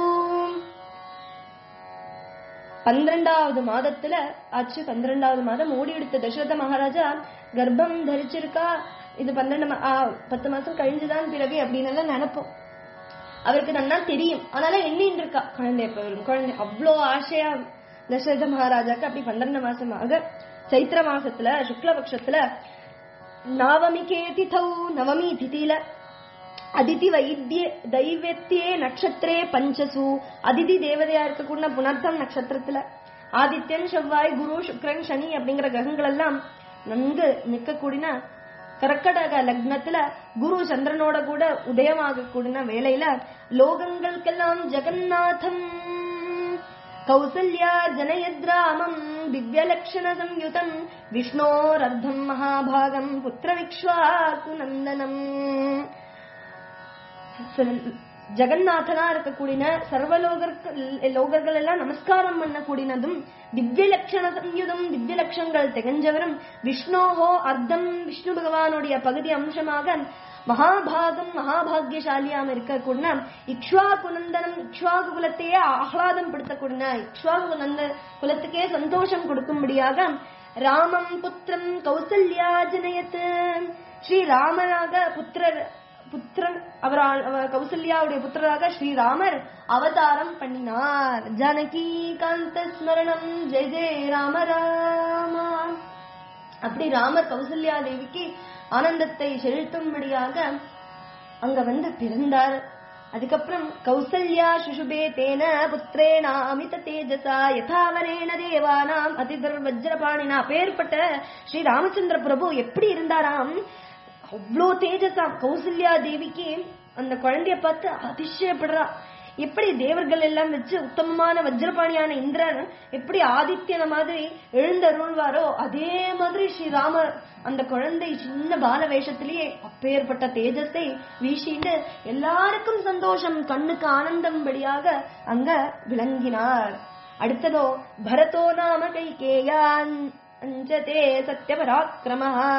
பன்னிரெண்டாவது மாதத்துல ஆச்சு பன்னிரெண்டாவது மாதம் ஓடி எடுத்த தசரத மகாராஜா கர்ப்பம் தரிச்சிருக்கா இது பன்னெண்டு மா- ஆ, பத்து மாசம் கழிஞ்சுதான் பிறவி அப்படின்னு எல்லாம் நினைப்போம் அவருக்கு நன்னா தெரியும் ஆனாலும் எண்ணின்னு இருக்கா குழந்தை எப்ப வரும் குழந்தை அவ்வளோ ஆசையா தசரத மகாராஜாக்கு அப்படி பன்னிரண்டு மாசமாக சைத்திர மாசத்துல சுக்லபக்ஷத்துல நவமிகே திதௌ நவமி திதியில அதிதி வைத்திய தைவத்தியே நட்சத்திரே பஞ்சசு அதிதி தேவதையா இருக்கக்கூடிய புனர்த்தம் நட்சத்திரத்துல ஆதித்யன் செவ்வாய் குரு சுக்ரன் சனி அப்படிங்கிற கிரகங்கள் எல்லாம் நன்கு நிற்கக்கூடிய கர்க்கடக லக்னத்துல குரு சந்திரனோட கூட உதயமாக கூடின வேலையில லோகங்களுக்கெல்லாம் ஜெகநாதம் கௌசல்யா ஜனயத்ராமம் திவ்யலக்ஷண சம்யுதம் விஷ்ணோரர்த்தம் மகாபாகம் புத்திரவிக்ஷ்வாக்கு நந்தனம் ஜெகநாதனா இருக்கக்கூடிய சர்வலோகருக்கு லோகர்கள் எல்லாம் நமஸ்காரம் பண்ணக்கூடியதும் திவ்ய லட்சண சம்யுதம் திவ்ய லட்சங்கள் திகஞ்சவரும் விஷ்ணோஹோ அர்த்தம் விஷ்ணு பகவானுடைய பகுதி அம்சமாக மகாபாகம் மகாபாகியசாலியாம் இருக்கக்கூடிய இக்ஷ்வாகு நந்தனம் இக்ஷ்வாகு குலத்தையே ஆஹ்லாதம் படுத்தக்கூடிய இக்ஷ்வாகு நந்த குலத்துக்கே சந்தோஷம் கொடுக்கும்படியாக ராமம் புத்திரம் கௌசல்யா ஜனயத் ஸ்ரீ ராமனாக புத்திரர் புத்திரன் அவர் அவர் கௌசல்யாவுடைய புத்திரராக ஸ்ரீராமர் அவதாரம் பண்ணினார் ஜானகி காந்த ஸ்மரணம் ஜெய ஜெய ராம ராமா அப்படி ராமர் கௌசல்யா தேவிக்கு ஆனந்தத்தை செலுத்தும்படியாக அங்க வந்து பிறந்தார் அதுக்கப்புறம் கௌசல்யா சுஷுபே தேன புத்திரேனா அமித தேஜசா யதாவரேன தேவானாம் அதிதர் வஜ்ரபாணினா பேர்பட்ட ஸ்ரீ ராமச்சந்திர பிரபு எப்படி இருந்தாராம் அவ்வளோ தேஜஸாம் கௌசல்யா தேவிக்கு அந்த குழந்தைய பார்த்து அதிசயப்படுறா எப்படி தேவர்கள் எல்லாம் வச்சு உத்தமமான வஜ்ரபாணியான இந்திரன் எப்படி ஆதித்யன மாதிரி எழுந்தருள்வாரோ அதே மாதிரி ஸ்ரீராமர் அந்த குழந்தை சின்ன பால வேஷத்திலேயே அப்பேற்பட்ட தேஜஸை வீசிட்டு எல்லாருக்கும் சந்தோஷம் கண்ணுக்கு ஆனந்தம்படியாக அங்க விளங்கினார் அடுத்ததோ பரதோ நாம கைகேயான் அஞ்சதே சத்யபராக்கிரமஹா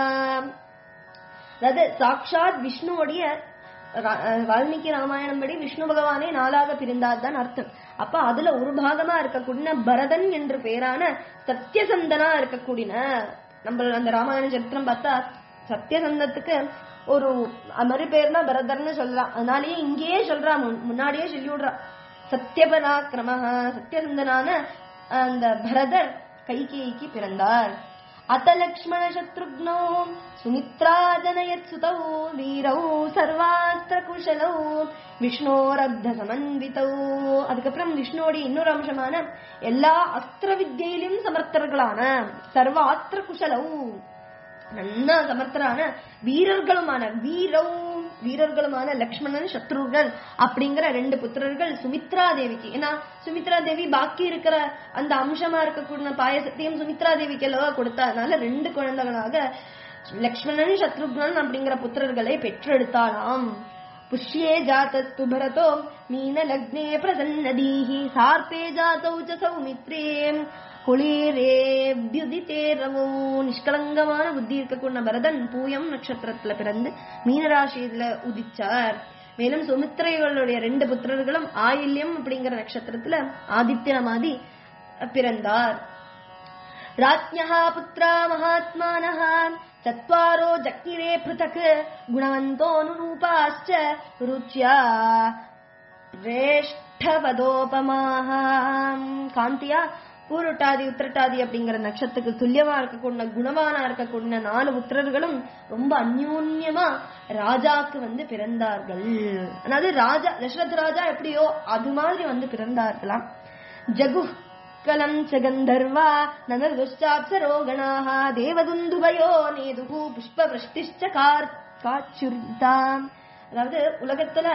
அதாவது சாக்ஷாத் விஷ்ணுவுடைய ரா- அஹ் வால்மீகி ராமாயணம் படி விஷ்ணு பகவானே நாளாக பிரிந்தார் தான் அர்த்தம் அப்ப அதுல ஒரு பாகமா இருக்கக்கூடிய பரதன் என்று பேரான சத்தியசந்தனா இருக்கக்கூடிய நம்ம அந்த ராமாயண சரித்திரம் பார்த்தா சத்தியசந்தத்துக்கு ஒரு மறு பேர்னா பரதர்னு சொல்லலாம் அதனாலயே இங்கேயே சொல்றா முன்- முன்னாடியே சொல்லி விடுறா சத்யபராக்கிரம சத்தியசந்தனான அந்த பரதர் கைகேயிக்கு பிறந்தார் அத லக்ஷ்மண சத்ருக்னோ சுமித்ரா ஜனயத் சுதௌ வீரௌ சர்வாஸ்திர குஷலௌ விஷ்ணோரப்த சமன்விதௌ அதுக்கப்புறம் விஷ்ணுவோடைய இன்னொரு அம்சமான எல்லா அஸ்திர வித்தியிலும் சமர்த்தர்களான சர்வாஸ்திர குஷலௌ நல்ல சமர்த்தரான வீரர்களுமான வீரௌ வீரர்களுமான லக்ஷ்மணன் சத்ருகன் அப்படிங்கிற ரெண்டு புத்திரர்கள் சுமித்ரா தேவிக்கு ஏன்னா சுமித்ரா தேவி பாக்கி இருக்கிற அந்த அம்சமா இருக்கக்கூடிய பாயசத்தையும் சுமித்ரா தேவிக்கு அல்லவா கொடுத்தா அதனால ரெண்டு குழந்தைகளாக லக்ஷ்மணன் சத்ருக்னன் அப்படிங்கிற புத்திரர்களை பெற்றெடுத்தாளாம் புஷ்யே ஜாதஸ்து பரதோ மீன லக்னே பிரசன்னதீஹி சார்பே ஜாதௌ ச சௌமித்ரே குளிரேபியுதித்தே ரவோ நிஷ்கலங்கமான புத்தி இருக்கக்கூடிய பரதன் பூயம் நட்சத்திரத்துல பிறந்து மீனராசியில உதிச்சார் மேலும் சுமித்திரைகளுடைய ரெண்டு புத்திரர்களும் ஆயில்யம் அப்படிங்கிற நட்சத்திரத்துல ஆதித்ய மாதிரி பிறந்தார் राज्ञः पुत्रा महात्मानः चत्वारो जग्निरे पृथक् गुणवन्तोऽनुरूपाश्च रुच्या श्रेष्ठपदोपमाः காந்தியா பூருட்டாதி உத்திரட்டாதி அப்படிங்கிற நட்சத்திரத்துக்கு துல்லியமா இருக்கக்கூடிய குணவானா இருக்கக்கூடிய நாலு புத்திரர்களும் ரொம்ப அந்யோன்யமா ராஜாக்கு வந்து பிறந்தார்கள் அதாவது ராஜா தசரத ராஜா எப்படியோ அது மாதிரி வந்து பிறந்தார்களாம் ஜகு கலம் ச கந்தர்வா நனதுஷ்சாப்சரோ கணாः தேவதுந்துபயோ நேதுகு புஷ்பவృష్டிஷ்ச கார் காச்சுரிதாம் அதாவது உலகத்துல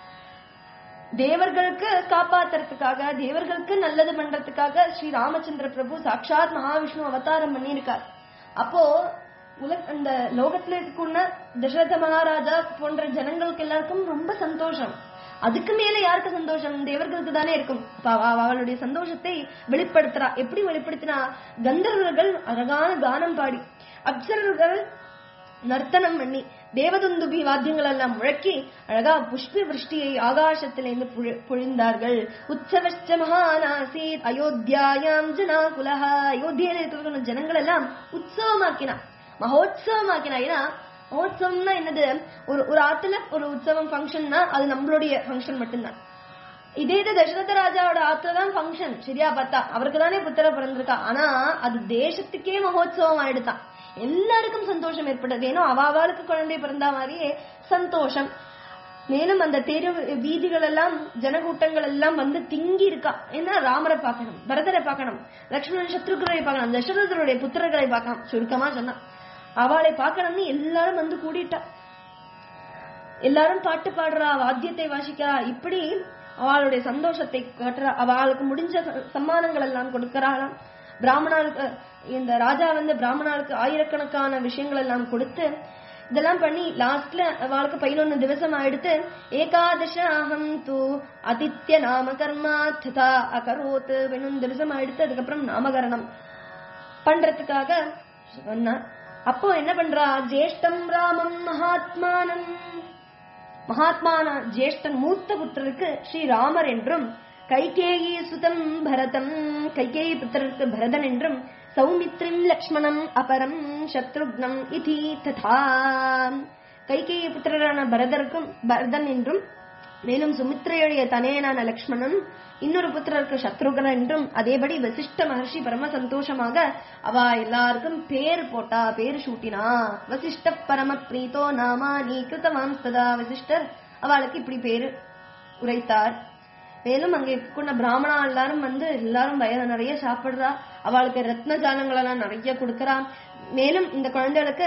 தேவர்களுக்கு காப்பாத்துறதுக்காக தேவர்களுக்கு நல்லது பண்றதுக்காக ஸ்ரீ ராமச்சந்திர பிரபு சாட்சாத் மகாவிஷ்ணு அவதாரம் பண்ணியிருக்கார் அப்போ உலக அந்த லோகத்துல இருக்கக்கூடிய தசரத மகாராஜா போன்ற ஜனங்களுக்கு எல்லாருக்கும் ரொம்ப சந்தோஷம் அதுக்கு மேல யாருக்கு சந்தோஷம் தேவர்களுக்கு தானே இருக்கும் அப்ப அவ- அவ- அவளுடைய சந்தோஷத்தை வெளிப்படுத்துறா எப்படி வெளிப்படுத்தினா கந்தர்வர்கள் அழகான கானம் பாடி அப்சரர்கள் நர்த்தனம் பண்ணி தேவதுந்துபி வாத்தியங்கள் எல்லாம் முழக்கி அழகா புஷ்ப விருஷ்டியை ஆகாசத்திலிருந்து புழி- பொழிந்தார்கள் உற்சவச்ச மகானாசீத் அயோத்தியாயாம் ஜனா குலஹ அயோத்தியில இருக்கிற ஜனங்கள் எல்லாம் உற்சவமாக்கினா மகோத்சவமாக்கினா ஏன்னா மகோத்சவம்னா என்னது ஒரு ஒரு ஆத்துல ஒரு உற்சவம் ஃபங்க்ஷன்னா அது நம்மளுடைய ஃபங்க்ஷன் மட்டும்தான் இதே இது தசரத ராஜாவோட ஆத்துல தான் ஃபங்க்ஷன் சரியா பார்த்தா அவருக்கு தானே புத்திர பிறந்திருக்கா ஆனா அது தேசத்துக்கே மகோத்சவம் ஆயிடுதான் எல்லாருக்கும் சந்தோஷம் ஏற்பட்டது ஏன்னா அவாவாளுக்கு குழந்தை பிறந்த மாதிரியே சந்தோஷம் மேலும் அந்த தெரு வீதிகள் எல்லாம் ஜனக்கூட்டங்கள் எல்லாம் வந்து திங்கி இருக்கா ஏன்னா ராமரை பார்க்கணும் பரதரை பார்க்கணும் லக்ஷ்மணன் சத்ருக்களை பார்க்கணும் தசரதருடைய புத்திரர்களை பார்க்கணும் சுருக்கமா சொன்னா அவளை பார்க்கணும்னு எல்லாரும் வந்து கூடிட்டா எல்லாரும் பாட்டு பாடுறா வாத்தியத்தை வாசிக்கிறா இப்படி அவளுடைய சந்தோஷத்தை காட்டுறா அவளுக்கு முடிஞ்ச ச- சம்மானங்கள் எல்லாம் கொடுக்கறாளாம் பிராமணாளுக்கு இந்த ராஜா வந்து பிராமணாளுக்கு ஆயிரக்கணக்கான விஷயங்கள் எல்லாம் கொடுத்து இதெல்லாம் பண்ணி லாஸ்ட்ல அவளுக்கு பதினொன்னு திவசம் ஆயிடுத்து ஏகாதச அகம் தூ அதித்ய நாமகர்மா ததா அகரோத் பதினொன்று திவசம் ஆயிடுத்து அதுக்கப்புறம் நாமகரணம் பண்றதுக்காக சொன்னார் அப்போ என்ன பண்றா ஜேஷ்டம் ராமம் மகாத்மானம் மகாத்மான ஜேஷ்டன் மூத்த புத்திரருக்கு ஸ்ரீராமர் என்றும் கைகேயி சுதம் பரதம் கைகேயி புத்திரருக்கு பரதன் என்றும் சௌமித்ரிம் லக்ஷ்மணம் அபரம் சத்ருக்னம் இதி ததா கைகேயி புத்திரரான பரதருக்கும் பரதன் என்றும் மேலும் சுமித்ரையுடைய தனையனான லக்ஷ்மணன் இன்னொரு புத்திரருக்கு சத்ருகன் என்றும் அதேபடி வசிஷ்ட மகர்ஷி பரம சந்தோஷமாக அவ எல்லாருக்கும் பேர் போட்டா பேர் சூட்டினா வசிஷ்ட பரம பிரீத்தோ நாமா நீ கிருத்தவான் சதா வசிஷ்டர் அவளுக்கு இப்படி பேரு உரைத்தார் மேலும் அங்க இருக்கக்கூடிய பிராமணா எல்லாரும் வந்து எல்லாரும் வயது நிறைய சாப்பிடுறா அவளுக்கு ரத்ன ஜானங்கள் எல்லாம் நிறைய கொடுக்கறா மேலும் இந்த குழந்தைகளுக்கு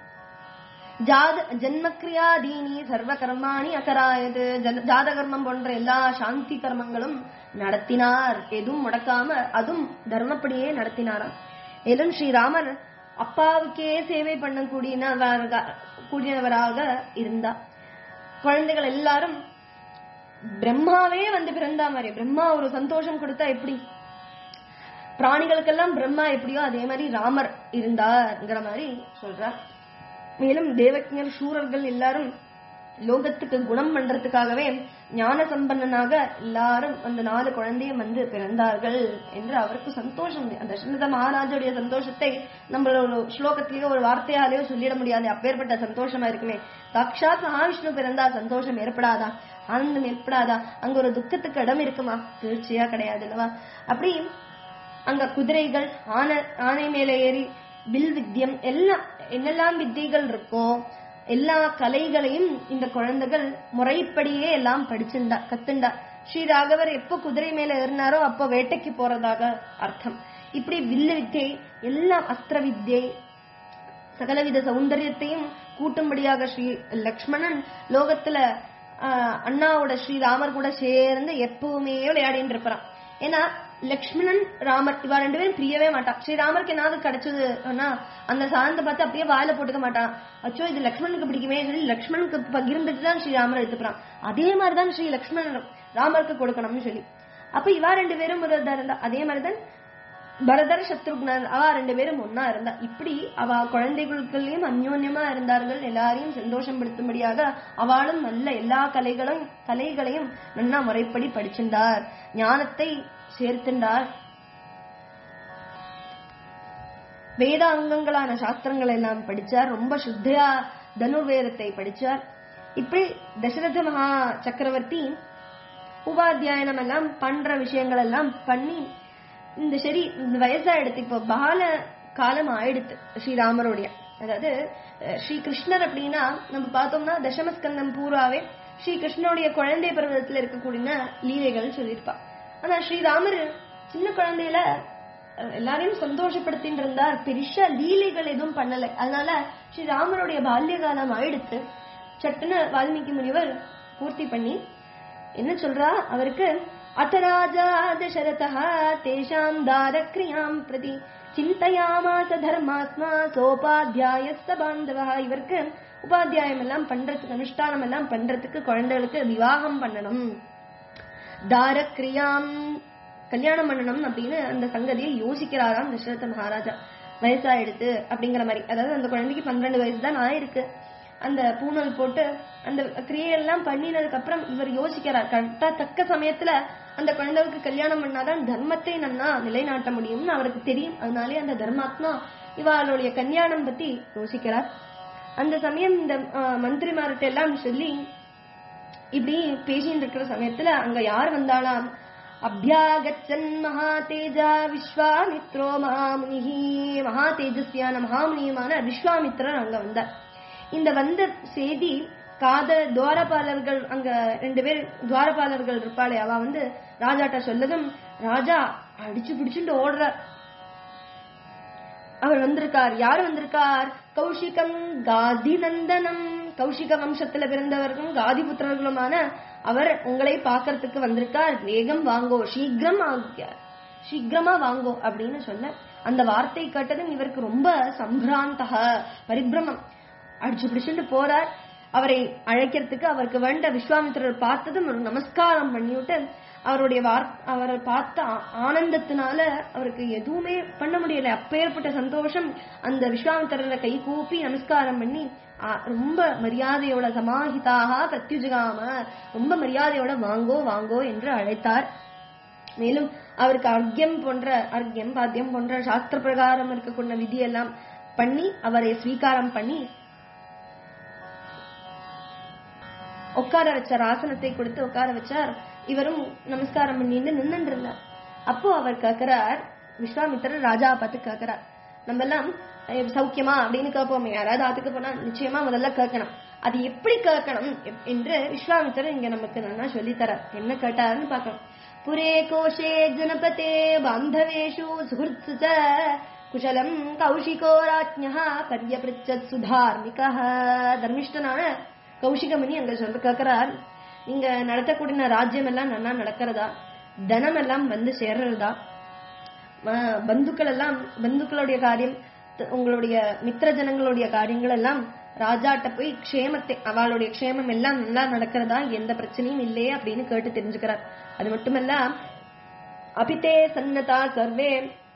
ஜாத ஜன்மக்ரியாதீனி சர்வ கர்மாணி அகராயது ஜன- ஜாத கர்மம் போன்ற எல்லா சாந்தி கர்மங்களும் நடத்தினார் எதுவும் முடக்காம அதுவும் தர்மப்படியே நடத்தினாராம் மேலும் ஸ்ரீராமர் அப்பாவுக்கே சேவை பண்ணக்கூடியவராக கூடியவராக இருந்தா குழந்தைகள் எல்லாரும் பிரம்மாவே வந்து பிறந்தா மாதிரி பிரம்மா ஒரு சந்தோஷம் கொடுத்தா எப்படி பிராணிகளுக்கெல்லாம் பிரம்மா எப்படியோ அதே மாதிரி ராமர் இருந்தார்ங்கிற மாதிரி சொல்றார் மேலும் தேவஜர் சூரர்கள் எல்லாரும் லோகத்துக்கு குணம் பண்றதுக்காகவே ஞான சம்பன்னனாக எல்லாரும் அந்த நாலு குழந்தையும் வந்து பிறந்தார்கள் என்று அவருக்கு சந்தோஷம் அந்த தசரத மகாராஜுடைய சந்தோஷத்தை நம்ம ஒரு ஸ்லோகத்திலேயோ ஒரு வார்த்தையாலேயோ சொல்லிட முடியாது அப்பேற்பட்ட சந்தோஷமா இருக்குமே சாட்சாத் மகாவிஷ்ணு பிறந்தா சந்தோஷம் ஏற்படாதா ஆனந்தம் ஏற்படாதா அங்க ஒரு துக்கத்துக்கு இடம் இருக்குமா தீர்ச்சியா கிடையாது அல்லவா அப்படி அங்க குதிரைகள் ஆனை ஆனை மேல ஏறி வில் வித்தியம் எல்லாம் என்னெல்லாம் வித்தைகள் இருக்கோ எல்லா கலைகளையும் இந்த குழந்தைகள் முறைப்படியே எல்லாம் படிச்சுண்டா கத்துண்டா ஸ்ரீ ராகவர் எப்போ குதிரை மேல ஏறினாரோ அப்போ வேட்டைக்கு போறதாக அர்த்தம் இப்படி வில்லு வித்தை எல்லாம் அஸ்திர வித்தை சகலவித சௌந்தரியத்தையும் கூட்டும்படியாக ஸ்ரீ லக்ஷ்மணன் லோகத்துல ஆஹ், அண்ணாவோட ஸ்ரீராமர் கூட சேர்ந்து எப்பவுமே விளையாடிட்டு இருப்பான் ஏன்னா லக்ஷ்மணன் ராமர் இவா ரெண்டு பேரும் பிரியவே மாட்டான் ஸ்ரீராமருக்கு என்னாவது கிடைச்சதுன்னா அந்த சாந்த பார்த்து அப்படியே வாயில போட்டுக்க மாட்டான் அச்சோ இது லக்ஷ்மணனுக்கு பிடிக்குமே சொல்லி லக்ஷ்மணனுக்கு பகிர்ந்துட்டு தான் ஸ்ரீராமர் எடுத்துப்பான் அதே மாதிரிதான் ஸ்ரீ லக்ஷ்மணன் ராமருக்கு கொடுக்கணும்னு சொல்லி அப்ப இவா ரெண்டு பேரும் ஒரு இதா இருந்தா அதே மாதிரிதான் பரதர் சத்ருக்னர் அவ ரெண்டு பேரும் ஒன்னா இருந்தா இப்படி அவ குழந்தைகளுக்குள்ளேயும் அந்யோன்யமா இருந்தார்கள் எல்லாரையும் சந்தோஷப்படுத்தும்படியாக அவளும் நல்ல எல்லா கலைகளும் கலைகளையும் நன்னா முறைப்படி படிச்சிருந்தார் ஞானத்தை சேர்த்துண்டார் வேதாங்கங்களான சாஸ்திரங்கள் எல்லாம் படிச்சார் ரொம்ப சுத்தையா தனுர்வேதத்தை படிச்சார் இப்படி தசரத மகா சக்கரவர்த்தி உபாத்தியாயனம் எல்லாம் பண்ற விஷயங்கள் எல்லாம் பண்ணி இந்த சரி இந்த வயசா எடுத்து இப்போ பால காலம் ஆயிடுத்து ஸ்ரீராமருடைய அதாவது அஹ், ஸ்ரீ கிருஷ்ணர் அப்படின்னா நம்ம பார்த்தோம்னா தசமஸ்கந்தம் பூராவே ஸ்ரீ கிருஷ்ணனுடைய குழந்தை பருவத்துல இருக்கக்கூடிய லீலைகள் சொல்லியிருப்பா ஆனா ஸ்ரீராமர் சின்ன குழந்தையில அஹ், எல்லாரையும் சந்தோஷப்படுத்தின்னு இருந்தார் பெருசா லீலைகள் எதுவும் பண்ணல அதனால ஸ்ரீராமருடைய பால்ய காலம் ஆயிடுத்து சட்டுன்னு வால்மீகி முனிவர் பூர்த்தி பண்ணி என்ன சொல்றா அவருக்கு அத்தராஜா தசரதா தேஷாம் தாரக்ரியாம் பிரதி சிந்தையாமாச தர்மாத்மா சோபாத்தியாய பாந்தவா இவருக்கு உபாத்தியாயம் எல்லாம் பண்றதுக்கு அனுஷ்டானம் எல்லாம் பண்றதுக்கு குழந்தைகளுக்கு விவாகம் பண்ணணும் தாரக்ரியாம் கல்யாணம் பண்ணணும் அப்படின்னு அந்த சங்கதியை யோசிக்கிறாராம் தசரத மகாராஜா வயசாயிடுத்து அப்படிங்கிற மாதிரி அதாவது அந்த குழந்தைக்கு பன்னிரண்டு வயசு தான் ஆயிருக்கு அந்த பூணல் போட்டு அந்த கிரியையெல்லாம் பண்ணினதுக்கு அப்புறம் இவர் யோசிக்கிறார் கரெக்டா தக்க சமயத்துல அந்த குழந்தைகளுக்கு கல்யாணம் பண்ணாதான் தர்மத்தை நன்னா நிலைநாட்ட முடியும்னு அவருக்கு தெரியும் அதனாலே அந்த தர்மாத்மா இவளுடைய கல்யாணம் பத்தி யோசிக்கிறார் அந்த சமயம் இந்த அஹ், மந்திரிமார்கிட்ட எல்லாம் சொல்லி இப்படி பேசிட்டு இருக்கிற சமயத்துல அங்க யார் வந்தாளாம் அபியாகச்சன் மகாதேஜா விஸ்வாமித்ரோ மகாமுனிஹி மகா தேஜஸ்வியான மகாமுனியுமான விஸ்வாமித்ரர் அங்க வந்தார் இந்த வந்த செய்தி காத துவாரபாலர்கள் அங்க ரெண்டு பேர் துவாரபாலர்கள் இருப்பாளே அவ வந்து ராஜாட்ட சொல்லதும் ராஜா அடிச்சு பிடிச்சுட்டு ஓடுறார் அவர் வந்திருக்கார் யார் வந்திருக்கார் கௌஷிகம் காதி நந்தனம் கௌஷிக வம்சத்துல பிறந்தவர்களும் காதி புத்திரர்களுமான அவர் உங்களை பார்க்கறதுக்கு வந்திருக்கார் வேகம் வாங்கோ சீக்கிரம் ஆகிய சீக்கிரமா வாங்கோ அப்படின்னு சொல்ல அந்த வார்த்தை கேட்டதும் இவருக்கு ரொம்ப சம்பிராந்தக பரிபிரமம் அடிச்சு பிடிச்சுட்டு போறார் அவரை அழைக்கிறதுக்கு அவருக்கு வேண்ட விஸ்வாமித்திரர் பார்த்ததும் ஒரு நமஸ்காரம் பண்ணிவிட்டு அவருடைய வார் அவரை பார்த்த ஆ- ஆனந்தத்தினால அவருக்கு எதுவுமே பண்ண முடியல அப்பேற்பட்ட சந்தோஷம் அந்த விஸ்வாமித்திரரை கை கூப்பி நமஸ்காரம் பண்ணி ஆ, ரொம்ப மரியாதையோட சமாஹிதாக பிரத்யுஜகாம ரொம்ப மரியாதையோட வாங்கோ வாங்கோ என்று அழைத்தார் மேலும் அவருக்கு அர்க்கியம் போன்ற அர்க்கியம் பாத்தியம் போன்ற சாஸ்திர பிரகாரம் இருக்கக்கூடிய விதியெல்லாம் பண்ணி அவரை ஸ்வீகாரம் பண்ணி உட்கார வச்சார் ஆசனத்தை கொடுத்து உட்கார வச்சார் இவரும் நமஸ்காரம் பண்ணிட்டு நின்னுட்டு இருந்தார் அப்போ அவர் கேக்குறார் விஸ்வாமித்திரர் ராஜா பார்த்து கேக்குறார் நம்ம எல்லாம் அஹ், சௌக்கியமா அப்படின்னு கேட்போமே யாராவது ஆத்துக்கு போனா நிச்சயமா முதல்ல கேட்கணும் அது எப்படி கேட்கணும் எப்- என்று விஸ்வாமித்திரர் இங்க நமக்கு நல்லா சொல்லித்தரார் என்ன கேட்டாருன்னு பார்க்கணும் புரே கோஷே ஜனபதே பாந்தவேஷு சுஹൃத்சு ச குஷலம் கௌஷிகோ ராஜ்ஞா பரியபிருச்சத் சுதார்மிகா தர்மிஷ்டனான கௌஷிகமணி அங்க சொல்ற கேக்குறார் நீங்க நடத்தக்கூடிய ராஜ்யம் எல்லாம் நல்லா நடக்கிறதா தனம் எல்லாம் வந்து சேர்றதா ம- பந்துக்கள் எல்லாம் பந்துக்களுடைய காரியம் த- உங்களுடைய மித்திர ஜனங்களுடைய காரியங்கள் எல்லாம் ராஜாட்ட போய் க்ஷேமத்தை அவளுடைய க்ஷேமம் எல்லாம் நல்லா நடக்கிறதா எந்த பிரச்சனையும் இல்லையே அப்படின்னு கேட்டு தெரிஞ்சுக்கிறார் அது மட்டுமல்ல அபிதே சன்னதா சர்வே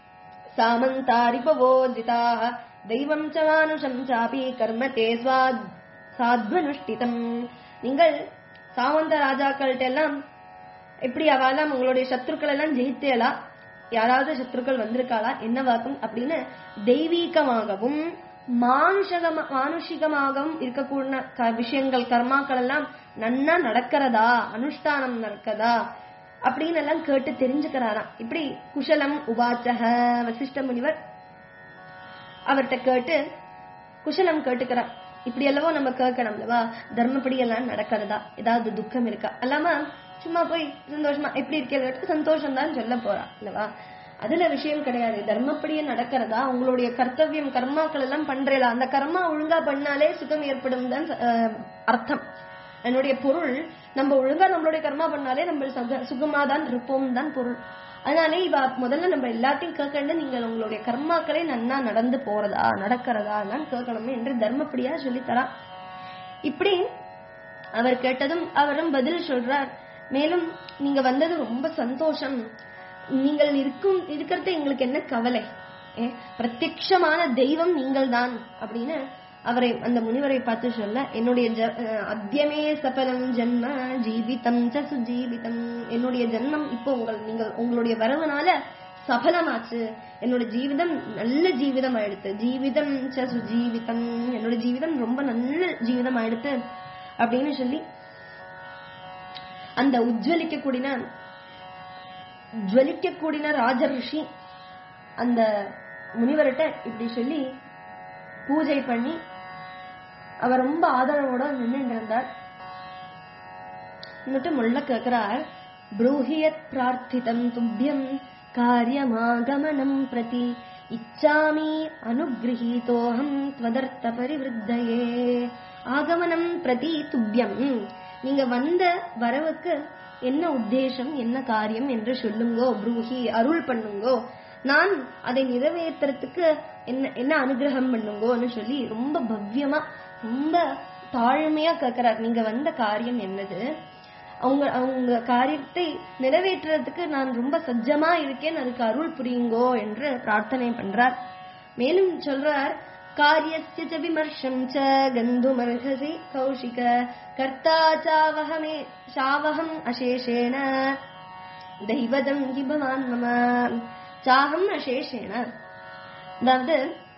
சாமந்தாரிபவோஜிதாக தெய்வம் ச மானுஷம் சாபி கர்ம தே ஸ்வாத் சாத்வனுஷ்டிதம் நீங்கள் சாமந்த ராஜாக்கள்கிட்ட எல்லாம் எப்படி அவெல்லாம் உங்களுடைய சத்ருக்கள் எல்லாம் ஜெயித்தேலா யாராவது சத்ருக்கள் வந்திருக்காளா என்ன வாக்கும் அப்படின்னு தெய்வீகமாகவும் மானுஷகமா மானுஷிகமாகவும் இருக்கக்கூடிய க- விஷயங்கள் கர்மாக்கள் எல்லாம் நன்னா நடக்கிறதா அனுஷ்டானம் நடக்கதா அப்படின்னு எல்லாம் கேட்டு தெரிஞ்சுக்கிறாராம் இப்படி குஷலம் உபாச்சக வசிஷ்ட முனிவர் அவர்கிட்ட கேட்டு குஷலம் கேட்டுக்கிறார் இப்படி அல்லவோ நம்ம கேட்கணும் அல்லவா தர்மப்படி எல்லாம் நடக்கிறதா ஏதாவது துக்கம் இருக்கா அல்லாம சும்மா போய் சந்தோஷமா எப்படி இருக்கிறது சந்தோஷம் தான் சொல்ல போறா அல்லவா அதுல விஷயம் கிடையாது தர்மப்படியே நடக்கிறதா உங்களுடைய கர்த்தவியம் கர்மாக்கள் எல்லாம் பண்றீங்களா அந்த கர்மா ஒழுங்கா பண்ணாலே சுகம் ஏற்படும் தான் அஹ், அர்த்தம் என்னுடைய பொருள் நம்ம ஒழுங்கா நம்மளுடைய கர்மா பண்ணாலே நம்ம சுக- சுகமா தான் இருப்போம் தான் பொருள் அதனாலே இவ முதல்ல நம்ம எல்லாத்தையும் கேட்கணும் நீங்கள் உங்களுடைய கர்மாக்களை நன்னா நடந்து போறதா நடக்கிறதா தான் கேட்கணும் என்று தர்மப்படியா சொல்லித்தரா இப்படி அவர் கேட்டதும் அவரும் பதில் சொல்றார் மேலும் நீங்க வந்தது ரொம்ப சந்தோஷம் நீங்கள் இருக்கும் இருக்கிறது எங்களுக்கு என்ன கவலை ஏ, பிரத்யக்ஷமான தெய்வம் நீங்கள் தான் அப்படின்னு அவரை அந்த முனிவரை பார்த்து சொல்ல என்னுடைய ஜ- அஹ், அத்தியமே சபலம் ஜன்ம ஜீவிதம் ச சுஜீவிதம் என்னுடைய ஜன்மம் இப்போ உங்கள் நீங்கள் உங்களுடைய வரவுனால சபலமாச்சு என்னோட ஜீவிதம் நல்ல ஜீவிதம் ஆயிடுத்து ஜீவிதம் ச சுஜீவிதம் என்னோட ஜீவிதம் ரொம்ப நல்ல ஜீவிதம் ஆயிடுத்து அப்படின்னு சொல்லி அந்த உஜ்வலிக்க கூடின ஜுவலிக்க கூடின ராஜரிஷி அந்த முனிவர்கிட்ட இப்படி சொல்லி பூஜை பண்ணி அவர் ரொம்ப ஆதரவோட நின்னுட்டு இருந்தார் എന്നിട്ട് മുള്ള കേക്കറാർ ബ്രൂഹിയത് പ്രാർത്ഥിതം തുഭ്യം കാര്യമാഗമനം പ്രതി ഇച്ഛാമി അനുഗൃഹീതോഹം ത്വദർത്ഥ പരിവൃദ്ധയേ ஆகமனம் பிரதி துப்பியம் நீங்க வந்த வரவுக்கு என்ன உத்தேசம் என்ன காரியம் என்று சொல்லுங்கோ ப்ரூஹி அருள் பண்ணுங்கோ நான் அதை நிறைவேற்றுறதுக்கு என்ன என்ன அனுகிரகம் பண்ணுங்கோன்னு சொல்லி ரொம்ப பவ்யமா ரொம்ப தாழ்மையா கேக்குறார் நீங்க வந்த காரியம் என்னது அவங்க அவங்க காரியத்தை நிறைவேற்றுறதுக்கு நான் ரொம்ப சஜ்ஜமா இருக்கேன் அதுக்கு அருள் புரியுங்கோ என்று பிரார்த்தனை பண்றார் மேலும் சொல்றார் காரியஸ்ய ச விமர்சம் ச கந்துமர்ஹசி கௌஷிக கர்த்தா சாவகமே சாவகம் அசேஷேன தெய்வதம் ஹி பவான் மம சாகம் அசேஷேன அதாவது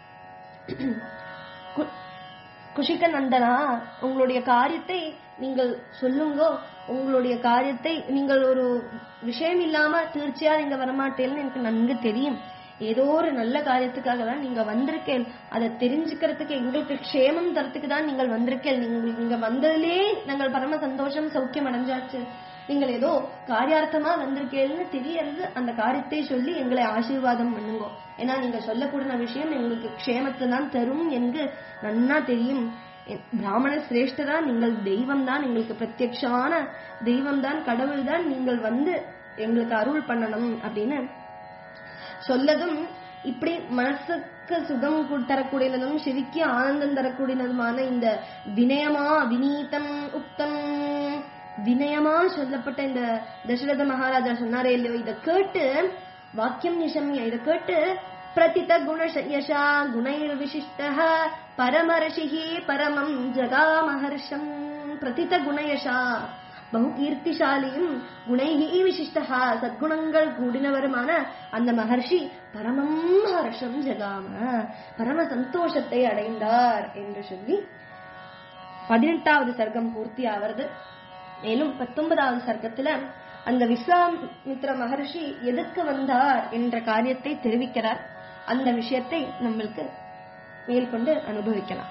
கு- குஷிக நந்தனா உங்களுடைய காரியத்தை நீங்கள் சொல்லுங்கோ உங்களுடைய காரியத்தை நீங்கள் ஒரு விஷயம் இல்லாம தீர்ச்சியா நீங்க வரமாட்டேன்னு எனக்கு நன்கு தெரியும் ஏதோ ஒரு நல்ல காரியத்துக்காக தான் நீங்க வந்திருக்கேன் அதை தெரிஞ்சுக்கிறதுக்கு எங்களுக்கு க்ஷேமம் தரத்துக்கு தான் நீங்கள் வந்திருக்கேன் நீங்கள் இங்க வந்ததிலே நாங்கள் பரம சந்தோஷம் சௌக்கியம் அடைஞ்சாச்சு நீங்கள் ஏதோ காரியார்த்தமா வந்திருக்கேன்னு தெரியறது அந்த காரியத்தை சொல்லி எங்களை ஆசீர்வாதம் பண்ணுங்க ஏன்னா நீங்க சொல்லக்கூடிய விஷயம் எங்களுக்கு க்ஷேமத்தை தான் தரும் என்று நன்னா தெரியும் எ- பிராமண சிரேஷ்டரா நீங்கள் தெய்வம் தான் எங்களுக்கு பிரத்யக்ஷமான தெய்வம் தான் கடவுள் தான் நீங்கள் வந்து எங்களுக்கு அருள் பண்ணணும் அப்படின்னு சொல்லதும் இப்படி மனசுக்கு சுகம் கு- தரக்கூடியதும் செவிக்கு ஆனந்தம் தரக்கூடியதுமான இந்த வினயமா வினீதம் உக்தம் வினயமா சொல்லப்பட்ட இந்த தசரத மகாராஜா சொன்னாரே இல்லையோ இத கேட்டு வாக்கியம் நிஷம்ய இத கேட்டு பிரதித குண யசா குணைர் விசிஷ்ட பரமர்ஷிஹி பரமம் ஜகாமஹர்ஷம் பிரதித குணயசா பகு கீர்த்திசாலியும் குணைகி விசிஷ்டா சத்குணங்கள் கூடினவருமான அந்த மகர்ஷி பரமம் ஹர்ஷம் ஜகாம பரம சந்தோஷத்தை அடைந்தார் என்று சொல்லி பதினெட்டாவது சர்க்கம் பூர்த்தி ஆவது மேலும் பத்தொன்பதாவது சர்க்கத்துல அந்த விஸ்வாமித்ர மகர்ஷி எதுக்கு வந்தார் என்ற காரியத்தை தெரிவிக்கிறார் அந்த விஷயத்தை நம்மளுக்கு மேற்கொண்டு அனுபவிக்கலாம்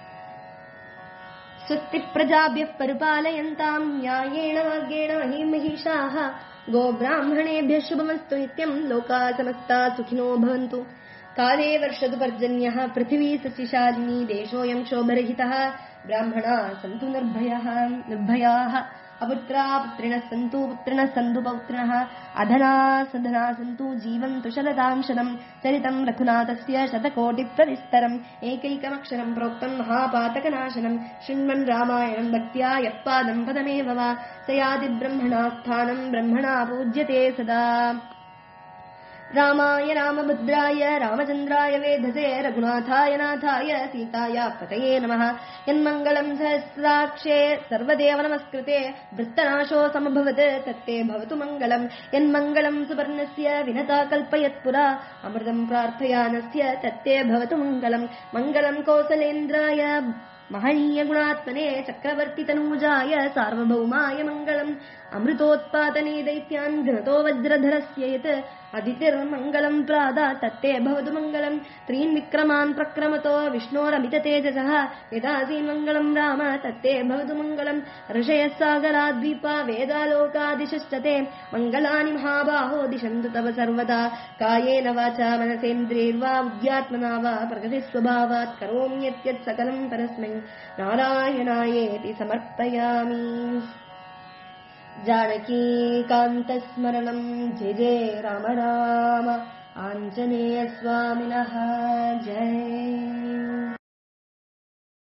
स्वस्ति प्रजाभ्यः परिपालयन्ताम् न्यायेण वाग्येण महिमहिषाः गोब्राह्मणेभ्यः शुभमस्तु नित्यम् लोकाः समस्ता सुखिनो भवन्तु काले वर्षतु पर्जन्यः पृथिवी सस्यशालिनी देशोऽयम् क्षोभरहितः ब्राह्मणा सन्तु निर्भयः निर्भयाः अपुत्रा पुत्रिणः सन्तु पुत्रिणः सन्तु पौत्रिणः अधना सधना सन्तु जीवन्तु शरदाम् शतम् चरितम् रघुनाथस्य शतकोटिप्रविस्तरम् एकैकमक्षरम् प्रोक्तम् महापातकनाशनम् शृण्वन् रामायणम् भक्त्या यः पादम् पदमेव वा स याति ब्रह्मणा स्थानम् ब्रह्मणा पूज्यते सदा रामाय रामभद्राय रामचन्द्राय वेधसे रघुनाथाय नाथाय सीताया पतये नमः यन्मङ्गलम् सहस्राक्षे सर्वदेव नमस्कृते वृत्तनाशो समभवत् तत्ते भवतु मङ्गलम् यन्मङ्गलम् सुवर्णस्य विनता कल्पयत्पुरा अमृतम् प्रार्थयानस्य तत्ते भवतु मङ्गलम् मङ्गलम् कौसलेन्द्राय महनीयगुणात्मने चक्रवर्तितनूजाय सार्वभौमाय मङ्गलम् अमृतोत्पादने दैत्यान् घ्नतो वज्रधरस्य यत् अदितिर्मङ्गलम् प्रादा तत्ते भवतु मङ्गलम् त्रीन् विक्रमान् प्रक्रमतो विष्णोरमिततेजसः यदासीन् मङ्गलम् राम तत्ते भवतु मङ्गलम् ऋषयः सागराद्वीपा वेदालोकादिशश्च ते मङ्गलानि महाबाहो दिशन्तु तव सर्वदा कायेन वाचा मनसेन्द्रियैर्वा बुद्ध्यात्मना वा प्रकृतिस्वभावात् करोम्यत्यत् सकलम् परस्मै नारायणायेति समर्पयामि जानकीकान्तस्मरणम् जय जय राम राम आञ्जनेयस्वामिनः जय